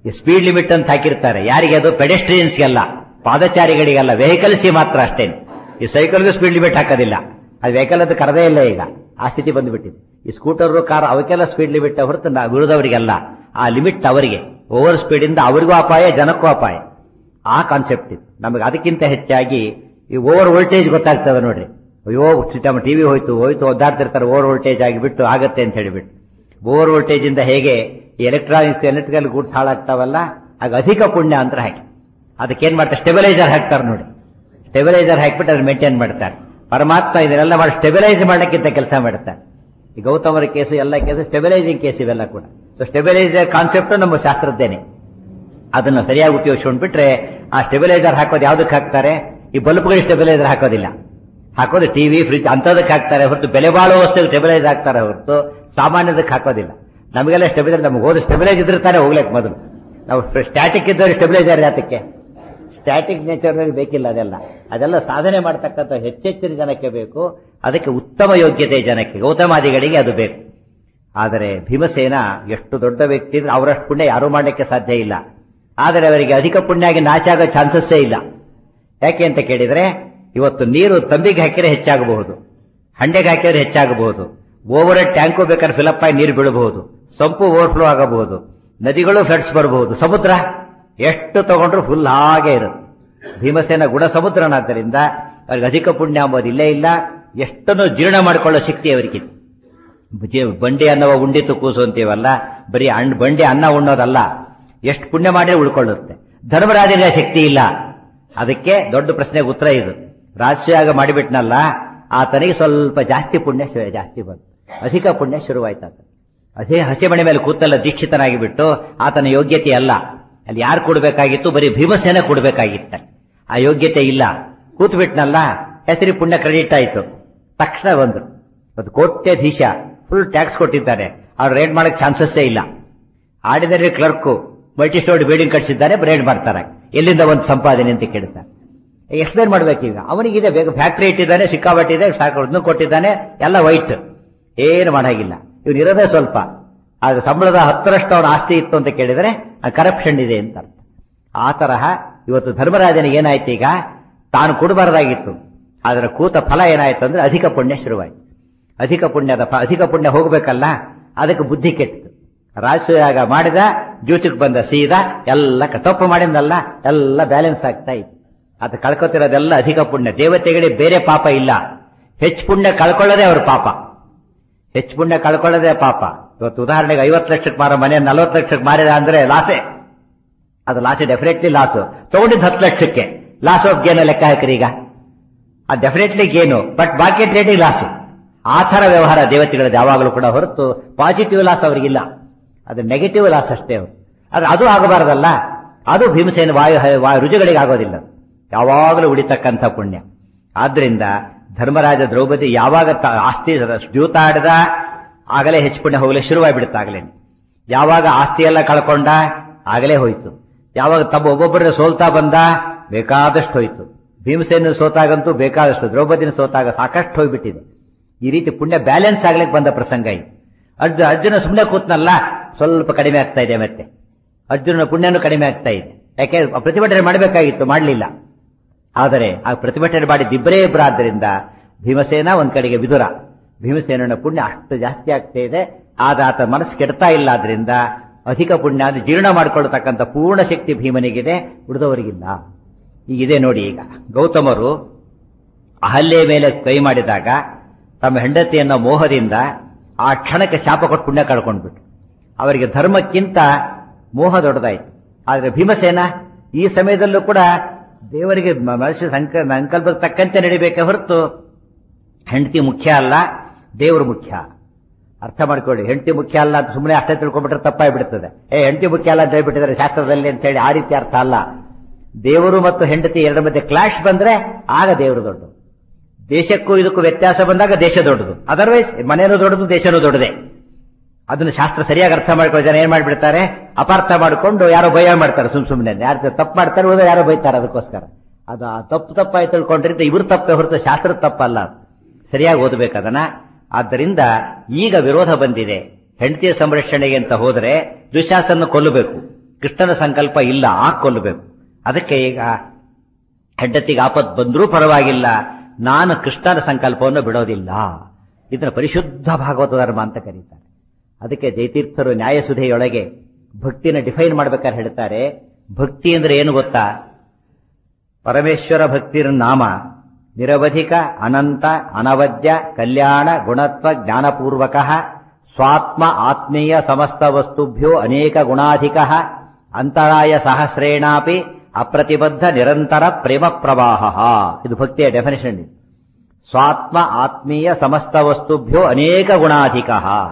ಈ speed limit ಅಂತ ಹಾಕಿರ್ತಾರೆ ಯಾರಿಗೆ ಅದು ಪೆಡೆಸ್ಟ್ರಿಯನ್ಸ್ಗೆಲ್ಲ ಪಾದಚಾರಿಗಳಿಗೆಲ್ಲ ವೆಹಿಕಲ್ಸ್ ಮಾತ್ರ ಅಷ್ಟೇನೆ ಈ ಸೈಕಲ್ಗೂ ಸ್ಪೀಡ್ ಲಿಮಿಟ್ ಹಾಕೋದಿಲ್ಲ ಅದು ವೆಹಿಕಲ್ ಅದು ಕರದೇ ಇಲ್ಲ ಈಗ ಆ ಸ್ಥಿತಿ ಬಂದ್ಬಿಟ್ಟಿದೆ ಈ ಸ್ಕೂಟರ್ ಕಾರ್ ಅವಕ್ಕೆಲ್ಲ ಸ್ಪೀಡ್ ಲಿಮಿಟ್ ಹೊರತು ನಾ- ಉಳಿದವರಿಗೆಲ್ಲ ಆ ಲಿಮಿಟ್ ಅವರಿಗೆ ಓವರ್ ಸ್ಪೀಡ್ ಇಂದ ಅವರಿಗೂ ಅಪಾಯ ಜನಕ್ಕೂ ಅಪಾಯ ಆ ಕಾನ್ಸೆಪ್ಟ್ ಇದು ನಮಗೆ ಅದಕ್ಕಿಂತ ಹೆಚ್ಚಾಗಿ ಈ ಓವರ್ ವೋಲ್ಟೇಜ್ ಗೊತ್ತಾಗ್ತದೆ ನೋಡ್ರಿ ಅಯ್ಯೋ ನಮ್ಮ ಟಿವಿ ಹೋಯ್ತು ಹೋಯ್ತು ಒದ್ದಾಡ್ತಿರ್ತಾರೆ ಓವರ್ ವೋಲ್ಟೇಜ್ ಆಗಿಬಿಟ್ಟು ಆಗತ್ತೆ ಅಂತ ಹೇಳಿಬಿಟ್ಟು ಓವರ್ ವೋಲ್ಟೇಜ್ ಇಂದ ಹೇಗೆ ಎಲೆಕ್ಟ್ರಾನಿಕ್ಸ್ ಎಲೆಕ್ಟ್ರಿಕಲ್ ಗೂಡ್ಸ್ ಹಾಳಾಗ್ತಾವಲ್ಲ ಆಗ ಅಧಿಕ ಪುಣ್ಯ ಅಂತ ಹಾಕಿ ಅದಕ್ಕೇನ್ ಮಾಡ್ತಾರೆ ಸ್ಟೆಬಿಲೈಸರ್ ಹಾಕ್ತಾರೆ ನೋಡಿ ಸ್ಟೆಬಿಲೈಸರ್ ಹಾಕ್ಬಿಟ್ಟು ಅದನ್ನ ಮೇಂಟೈನ್ ಮಾಡ್ತಾರೆ ಪರಮಾತ್ಮ ಇದನ್ನೆಲ್ಲ ಮಾಡಿ ಸ್ಟೆಬಿಲೈಸ್ ಮಾಡಕ್ಕಿಂತ ಕೆಲಸ ಮಾಡ್ತಾರೆ ಈ ಗೌತಮರ ಕೇಸು ಎಲ್ಲ ಕೇಸು ಸ್ಟೆಬಿಲೈಸಿಂಗ್ ಕೇಸ್ ಇವೆಲ್ಲ ಕೂಡ ಸೊ ಸ್ಟೆಬಿಲೈಸರ್ ಕಾನ್ಸೆಪ್ಟ್ ನಮ್ಮ ಶಾಸ್ತ್ರದ್ದೇನೆ ಅದನ್ನ ಸರಿಯಾಗಿ ಉಪಯೋಗಿಸ್ಕೊಂಡ್ಬಿಟ್ರೆ ಆ ಸ್ಟೆಬಿಲೈಸರ್ ಹಾಕೋದು ಯಾವ್ದಕ್ಕೆ ಹಾಕ್ತಾರೆ ಈ ಬಲ್ಬ್ಗಳಿಗೆ ಸ್ಟೆಬಿಲೈಸರ್ ಹಾಕೋದಿಲ್ಲ ಹಾಕೋದು ಟಿವಿ ಫ್ರಿಜ್ ಅಂತದಕ್ಕೆ ಹಾಕ್ತಾರೆ ಹೊರತು ಬೆಲೆ ಬಾಳುವ ವಸ್ತುಗೆ ಸ್ಟೆಬಿಲೈಸ್ ಹಾಕ್ತಾರೆ ಹೊರತು ಸಾಮಾನ್ಯದಕ್ಕೆ ಹಾಕೋದಿಲ್ಲ ನಮಗೆಲ್ಲ ಸ್ಟೆಬಿಲೈಸರ್ ನಮ್ಗೆ ಹೋದ್ರೆ ಸ್ಟೆಬಿಲೈಸ್ ಇದ್ರೆ ತಾನೇ ಹೋಗ್ಲಿಕ್ಕೆ ಮೊದಲು ನಾವು ಸ್ಟ್ಯಾಟಿಕ್ ಇದ್ದವ್ರಿಗೆ ಸ್ಟೆಬಿಲೈಸರ್ ಯಾತಕ್ಕೆ ಸ್ಟ್ಯಾಟಿಕ್ ನೇಚರ್ನಲ್ಲಿ ಬೇಕಿಲ್ಲ ಅದೆಲ್ಲ ಅದೆಲ್ಲ ಸಾಧನೆ ಮಾಡ್ತಕ್ಕಂಥ ಹೆಚ್ಚೆಚ್ಚಿನ ಜನಕ್ಕೆ ಬೇಕು ಅದಕ್ಕೆ ಉತ್ತಮ ಯೋಗ್ಯತೆ ಜನಕ್ಕೆ ಗೌತಮಾದಿಗಳಿಗೆ ಅದು ಬೇಕು ಆದರೆ ಭೀಮಸೇನ ಎಷ್ಟು ದೊಡ್ಡ ವ್ಯಕ್ತಿ ಇದ್ರೆ ಅವರಷ್ಟು ಪುಣ್ಯ ಯಾರೂ ಮಾಡಲಿಕ್ಕೆ ಸಾಧ್ಯ ಇಲ್ಲ ಆದರೆ ಅವರಿಗೆ ಅಧಿಕ ಪುಣ್ಯ ಆಗಿ ನಾಶ ಆಗೋ ಚಾನ್ಸಸ್ಸೇ ಇಲ್ಲ ಯಾಕೆ ಅಂತ ಕೇಳಿದ್ರೆ ಇವತ್ತು ನೀರು ತಂಬಿಗೆ ಹಾಕಿದ್ರೆ ಹೆಚ್ಚಾಗಬಹುದು ಹಂಡೆಗೆ ಹಾಕಿದ್ರೆ ಹೆಚ್ಚಾಗಬಹುದು ಓವರ್ ಟ್ಯಾಂಕು ಬೇಕಾದ್ರೆ ಫಿಲಪ್ ಆಗಿ ನೀರು ಬೀಳಬಹುದು ಸಂಪು ಓವರ್ಫ್ಲೋ ಆಗಬಹುದು ನದಿಗಳು ಫ್ಲಡ್ಸ್ ಬರಬಹುದು ಸಮುದ್ರ ಎಷ್ಟು ತಗೊಂಡ್ರು ಫುಲ್ ಹಾಗೆ ಇರುತ್ತೆ ಭೀಮಸೇನ ಗುಣ ಸಮುದ್ರನಾದ್ದರಿಂದ ಅವ್ರಿಗೆ ಅಧಿಕ ಪುಣ್ಯ ಅಂಬೋದು ಇಲ್ಲೇ ಇಲ್ಲ ಎಷ್ಟನ್ನು ಜೀರ್ಣ ಮಾಡಿಕೊಳ್ಳೋ ಶಕ್ತಿ ಅವರಿಗಿದೆ ಜೀ- ಬಂಡಿ ಅನ್ನವ ಉಂಡಿತು ಕೂಸು ಅಂತೀವಲ್ಲ ಬರೀ ಅಣ್ಣ ಬಂಡಿ ಅನ್ನ ಉಣ್ಣೋದಲ್ಲ ಎಷ್ಟು ಪುಣ್ಯ ಮಾಡಿ ಉಳ್ಕೊಳ್ಳುತ್ತೆ ಧರ್ಮರಾಜನಿಗೆ ಆ ಶಕ್ತಿ ಇಲ್ಲ ಅದಕ್ಕೆ ದೊಡ್ಡ ಪ್ರಶ್ನೆಗೆ ಉತ್ತರ ಇದು ರಾಜಯಾಗ ಮಾಡಿಬಿಟ್ನಲ್ಲ ಆತನಿಗೆ ಸ್ವಲ್ಪ ಜಾಸ್ತಿ ಪುಣ್ಯ ಶು- ಜಾಸ್ತಿ ಬಂತು ಅಧಿಕ ಪುಣ್ಯ ಶುರುವಾಯ್ತು ಆತ ಅದೇ ಹಸೆ ಮಣೆ ಮೇಲೆ ಕೂತಲ್ಲ ದೀಕ್ಷಿತನಾಗಿ ಬಿಟ್ಟು ಆತನ ಯೋಗ್ಯತೆ ಅಲ್ಲ ಅಲ್ಲಿ ಯಾರು ಕೊಡ್ಬೇಕಾಗಿತ್ತು ಬರೀ ಭೀಮಸೇನ ಕೊಡ್ಬೇಕಾಗಿತ್ತ ಆ ಯೋಗ್ಯತೆ ಇಲ್ಲ ಕೂತ್ ಬಿಟ್ನಲ್ಲ ಹೆಸರಿ ಪುಣ್ಯ ಕ್ರೆಡಿಟ್ ಆಯ್ತು ತಕ್ಷಣ ಬಂದ್ರು ಅದು ಕೋಟ್ಯಾಧೀಶ ಫುಲ್ ಟ್ಯಾಕ್ಸ್ ಕೊಟ್ಟಿದ್ದಾರೆ ಅವ್ರು ರೇಡ್ ಮಾಡಕ್ ಚಾನ್ಸಸ್ಸೇ ಇಲ್ಲ ordinary clerk multi storey building ಕಟ್ಸಿದ್ದಾರೆ ರೇಡ್ ಮಾಡ್ತಾರೆ ಎಲ್ಲಿಂದ ಒಂದು ಸಂಪಾದನೆ ಅಂತ ಕೇಳ್ತಾರೆ ಎಕ್ಸ್ಪ್ಲೇನ್ ಮಾಡ್ಬೇಕೀಗ ಅವನಿಗಿದೆ ಬೇಗ ಫ್ಯಾಕ್ಟ್ರಿ ಇಟ್ಟಿದ್ದಾನೆ ಸಿಕ್ಕಾಪಟ್ಟಿದೆ ಸಾಕು ಅದನ್ನು ಕೊಟ್ಟಿದ್ದಾನೆ ಎಲ್ಲ ವೈಟ್ ಏನು ಮಾಡಾಗಿಲ್ಲ ಇವನು ಇರೋದೇ ಸ್ವಲ್ಪ ಆದ್ರೆ ಸಂಬಳದ ಹತ್ತರಷ್ಟು ಅವನ ಆಸ್ತಿ ಇತ್ತು ಅಂತ ಕೇಳಿದ್ರೆ ಕರಪ್ಷನ್ ಇದೆ ಅಂತ ಅರ್ಥ ಆ ತರಹ ಇವತ್ತು ಧರ್ಮರಾಜನಿಗೆ ಏನಾಯ್ತು ಈಗ ತಾನು ಕೊಡಬಾರದಾಗಿತ್ತು ಅದರ ಕೂತ ಫಲ ಏನಾಯ್ತು ಅಂದ್ರೆ ಅಧಿಕ ಪುಣ್ಯ ಶುರುವಾಯ್ತು ಅಧಿಕ ಪುಣ್ಯದ ಫ- ಅಧಿಕ ಪುಣ್ಯ ಹೋಗ್ಬೇಕಲ್ಲ ಅದಕ್ಕೆ ಬುದ್ಧಿ ಕೆಟ್ಟಿತು ರಾಜಯಾಗ ಮಾಡಿದ ಜ್ಯೂತಿಗೆ ಬಂದ ಸೀದಾ ಎಲ್ಲ ಕ- ತಪ್ಪು ಮಾಡಿದ್ನಲ್ಲ ಎಲ್ಲ ಬ್ಯಾಲೆನ್ಸ್ ಆಗ್ತಾ ಇತ್ತು ಅದು ಕಳ್ಕೊತಿರೋದೆಲ್ಲ ಅಧಿಕ ಪುಣ್ಯ ದೇವತೆಗಳಿಗೆ ಬೇರೆ ಪಾಪ ಇಲ್ಲ ಹೆಚ್ಚು ಪುಣ್ಯ ಕಳ್ಕೊಳ್ಳೋದೇ ಅವ್ರ ಪಾಪ ಹೆಚ್ಚು ಪುಣ್ಯ ಕಳ್ಕೊಳ್ಳೋದೇ ಪಾಪ ಇವತ್ತು ಉದಾಹರಣೆಗೆ ಐವತ್ತು ಲಕ್ಷಕ್ಕೆ ಮಾರೋ ಮನೆ ನಲವತ್ತು ಲಕ್ಷಕ್ಕೆ ಮಾರಿದ ಅಂದ್ರೆ ಲಾಸೆ ಅದು ಲಾಸೆ ಡೆಫಿನೆಟ್ಲಿ ಲಾಸು ತಗೊಂಡಿದ್ದು ಹತ್ತು ಲಕ್ಷಕ್ಕೆ ಲಾಸ್ ಆಫ್ ಗೇನ್ ಲೆಕ್ಕ ಹಾಕ್ರಿ ಈಗ ಆ ಡೆಫಿನೆಟ್ಲಿ ಗೇನು ಬಟ್ ಮಾರ್ಕೆಟ್ ರೇಟಿಗೆ ಲಾಸು ಆ ಥರ ವ್ಯವಹಾರ ದೇವತೆಗಳದ್ದು ಯಾವಾಗಲೂ ಕೂಡ ಹೊರತು ಪಾಸಿಟಿವ್ ಲಾಸ್ ಅವರಿಗಿಲ್ಲ ಅದು ನೆಗೆಟಿವ್ ಲಾಸ್ ಅಷ್ಟೇ ಅವರು ಆದ್ರೆ ಅದು ಆಗಬಾರದಲ್ಲ ಅದು ಭೀಮಸೇನ ವಾಯು ವಾಯು ರುಜುಗಳಿಗೆ ಆಗೋದಿಲ್ಲ ಯಾವಾಗಲೂ ಉಳಿತಕ್ಕಂಥ ಪುಣ್ಯ ಆದ್ರಿಂದ ಧರ್ಮರಾಜ ದ್ರೌಪದಿ ಯಾವಾಗ ತ- ಆಸ್ತಿ ದ್ಯೂತ ಆಡಿದ ಆಗಲೇ ಹೆಚ್ಚು ಪುಣ್ಯ ಹೋಗಲೇ ಶುರುವಾಗಿಬಿಡುತ್ತೆ ಆಗಲೇ ಯಾವಾಗ ಆಸ್ತಿ ಎಲ್ಲ ಕಳ್ಕೊಂಡ ಆಗಲೇ ಹೋಯ್ತು ಯಾವಾಗ ತಮ್ಮ ಒಬ್ಬೊಬ್ಬರ ಸೋಲ್ತಾ ಬಂದ ಬೇಕಾದಷ್ಟು ಹೋಯ್ತು ಭೀಮಸೇನ ಸೋತಾಗಂತೂ ಬೇಕಾದಷ್ಟು ದ್ರೌಪದಿನ ಸೋತಾಗ ಸಾಕಷ್ಟು ಹೋಗ್ಬಿಟ್ಟಿದೆ ಈ ರೀತಿ ಪುಣ್ಯ ಬ್ಯಾಲೆನ್ಸ್ ಆಗ್ಲಿಕ್ಕೆ ಬಂದ ಪ್ರಸಂಗ ಇದು ಅರ್ಜುನ ಅರ್ಜುನ ಸುಮ್ಮನೆ ಕೂತ್ನಲ್ಲ ಸ್ವಲ್ಪ ಕಡಿಮೆ ಆಗ್ತಾ ಇದೆ ಮತ್ತೆ ಅರ್ಜುನನ ಪುಣ್ಯನೂ ಕಡಿಮೆ ಆಗ್ತಾ ಇದೆ ಯಾಕೆ ಪ್ರತಿಭಟನೆ ಮಾಡಬೇಕಾಗಿತ್ತು ಮಾಡಲಿಲ್ಲ ಆದರೆ ಆ ಪ್ರತಿಭಟನೆ ಮಾಡಿದ್ದಿಬ್ಬರೇ ಇಬ್ಬರು ಆದ್ದರಿಂದ ಭೀಮಸೇನ ಒಂದ್ ಕಡೆಗೆ ವಿದುರ ಭೀಮಸೇನನ ಪುಣ್ಯ ಅಷ್ಟು ಜಾಸ್ತಿ ಆಗ್ತಾ ಇದೆ ಆದ ಆತ ಮನಸ್ಸು ಕೆಡ್ತಾ ಇಲ್ಲ ಆದ್ರಿಂದ ಅಧಿಕ ಪುಣ್ಯ ಅಂದ್ರೆ ಜೀರ್ಣ ಮಾಡಿಕೊಳ್ಳತಕ್ಕಂಥ ಪೂರ್ಣ ಶಕ್ತಿ ಭೀಮನಿಗಿದೆ ಉಳಿದವರಿಗಿಲ್ಲ ಈಗಿದೆ ನೋಡಿ ಈಗ ಗೌತಮರು ಅಹಲ್ಯೆ ಮೇಲೆ ಕೈ ಮಾಡಿದಾಗ ತಮ್ಮ ಹೆಂಡತಿಯನ್ನ ಮೋಹದಿಂದ ಆ ಕ್ಷಣಕ್ಕೆ ಶಾಪ ಕೊಟ್ಟು ಪುಣ್ಯ ಕಳ್ಕೊಂಡ್ಬಿಟ್ರು ಅವರಿಗೆ ಧರ್ಮಕ್ಕಿಂತ ಮೋಹ ದೊಡ್ಡದಾಯ್ತು ಆದ್ರೆ ಭೀಮಸೇನ ಈ ಸಮಯದಲ್ಲೂ ಕೂಡ ದೇವರಿಗೆ ಮ- ಮನಸ್ಸಿನ ಸಂಕ ಸಂಕಲ್ಪಕ್ಕೆ ತಕ್ಕಂತೆ ನಡಿಬೇಕೆ ಹೊರತು ಹೆಂಡತಿ ಮುಖ್ಯ ಅಲ್ಲ ದೇವರು ಮುಖ್ಯ ಅರ್ಥ ಮಾಡ್ಕೊಳ್ಳಿ ಹೆಂಡತಿ ಮುಖ್ಯ ಅಲ್ಲ ಅಂತ ಸುಮ್ಮನೆ ಅಷ್ಟೇ ತಿಳ್ಕೊಂಡ್ಬಿಟ್ರೆ ತಪ್ಪಾಗಿ ಬಿಡ್ತದೆ ಏ ಹೆಂಡತಿ ಮುಖ್ಯ ಅಲ್ಲ ಅಂತ ಹೇಳ್ಬಿಟ್ಟಿದ್ದಾರೆ ಶಾಸ್ತ್ರದಲ್ಲಿ ಅಂತ ಹೇಳಿ ಆ ರೀತಿ ಅರ್ಥ ಅಲ್ಲ ದೇವರು ಮತ್ತು ಹೆಂಡತಿ ಎರಡರ ಮಧ್ಯೆ ಕ್ಲಾಶ್ ಬಂದ್ರೆ ಆಗ ದೇವರು ದೊಡ್ಡ ದೇಶಕ್ಕೂ ಇದಕ್ಕೂ ವ್ಯತ್ಯಾಸ ಬಂದಾಗ ದೇಶ ದೊಡ್ಡದು ಅದರ್ವೈಸ್ ಮನೆಯೂ ದೊಡ್ಡದು ದೇಶನೂ ದೊಡ್ಡದೆ ಅದನ್ನು ಶಾಸ್ತ್ರ ಸರಿಯಾಗಿ ಅರ್ಥ ಮಾಡ್ಕೊಳ್ಳೋ ಜನ ಏನ್ ಮಾಡ್ಬಿಡ್ತಾರೆ ಅಪಾರ್ಥ ಮಾಡಿಕೊಂಡು ಯಾರೋ ಭಯ ಮಾಡ್ತಾರೆ ಸುಮ್ ಸುಮ್ಮನೆ ಯಾರು ತಪ್ಪು ಮಾಡ್ತಾರೆ ಹೋದ್ರೆ ಯಾರೋ ಬೈತಾರೆ ಅದಕ್ಕೋಸ್ಕರ ಅದು ಆ ತಪ್ಪು ತಪ್ಪಾಗಿ ತಿಳ್ಕೊಂಡ್ರಿಂದ ಇವ್ರ ತಪ್ಪೇ ಹೊರತು ಶಾಸ್ತ್ರದ ತಪ್ಪಲ್ಲ ಸರಿಯಾಗಿ ಓದಬೇಕು ಅದನ್ನ ಆದ್ದರಿಂದ ಈಗ ವಿರೋಧ ಬಂದಿದೆ ಹೆಂಡತಿಯ ಸಂರಕ್ಷಣೆಗೆ ಅಂತ ಹೋದ್ರೆ ದುಶಾಸನ ಕೊಲ್ಲಬೇಕು ಕೃಷ್ಣನ ಸಂಕಲ್ಪ ಇಲ್ಲ ಆ ಕೊಲ್ಲಬೇಕು ಅದಕ್ಕೆ ಈಗ ಹೆಂಡತಿಗೆ ಆಪತ್ ಬಂದರೂ ಪರವಾಗಿಲ್ಲ ನಾನು ಕೃಷ್ಣನ ಸಂಕಲ್ಪವನ್ನು ಬಿಡೋದಿಲ್ಲ ಇದನ್ನ ಪರಿಶುದ್ಧ ಭಾಗವತ ಧರ್ಮ ಅಂತ ಕರೀತಾರೆ ಅದಕ್ಕೆ ಜಯತೀರ್ಥರು ನ್ಯಾಯಸುಧೆಯೊಳಗೆ ಭಕ್ತಿನ ಡಿಫೈನ್ ಮಾಡ್ಬೇಕಾದ್ರೆ ಹೇಳ್ತಾರೆ ಭಕ್ತಿ ಅಂದ್ರೆ ಏನು ಗೊತ್ತಾ ಪರಮೇಶ್ವರ ಭಕ್ತಿರ ನಾಮ ನಿರವಧಿಕ ಅನಂತ ಅನವದ್ಯ ಕಲ್ಯಾಣ ಗುಣತ್ವ ಜ್ಞಾನಪೂರ್ವಕ ಸ್ವಾತ್ಮ ಆತ್ಮೀಯ ಸಮಸ್ತ ವಸ್ತುಭ್ಯೋ ಅನೇಕ ಗುಣಾಧಿಕ ಅಂತರಾಯ ಸಹಸ್ರೇಣಾಪಿ ಅಪ್ರತಿಬದ್ಧ ನಿರಂತರ ಪ್ರೇಮ ಪ್ರವಾಹ ಇದು ಭಕ್ತಿಯ ಡೆಫಿನೇಷನ್ ಇದು ಸ್ವಾತ್ಮ ಆತ್ಮೀಯ ಸಮಸ್ತ ವಸ್ತುಭ್ಯೋ ಅನೇಕ ಗುಣಾಧಿಕ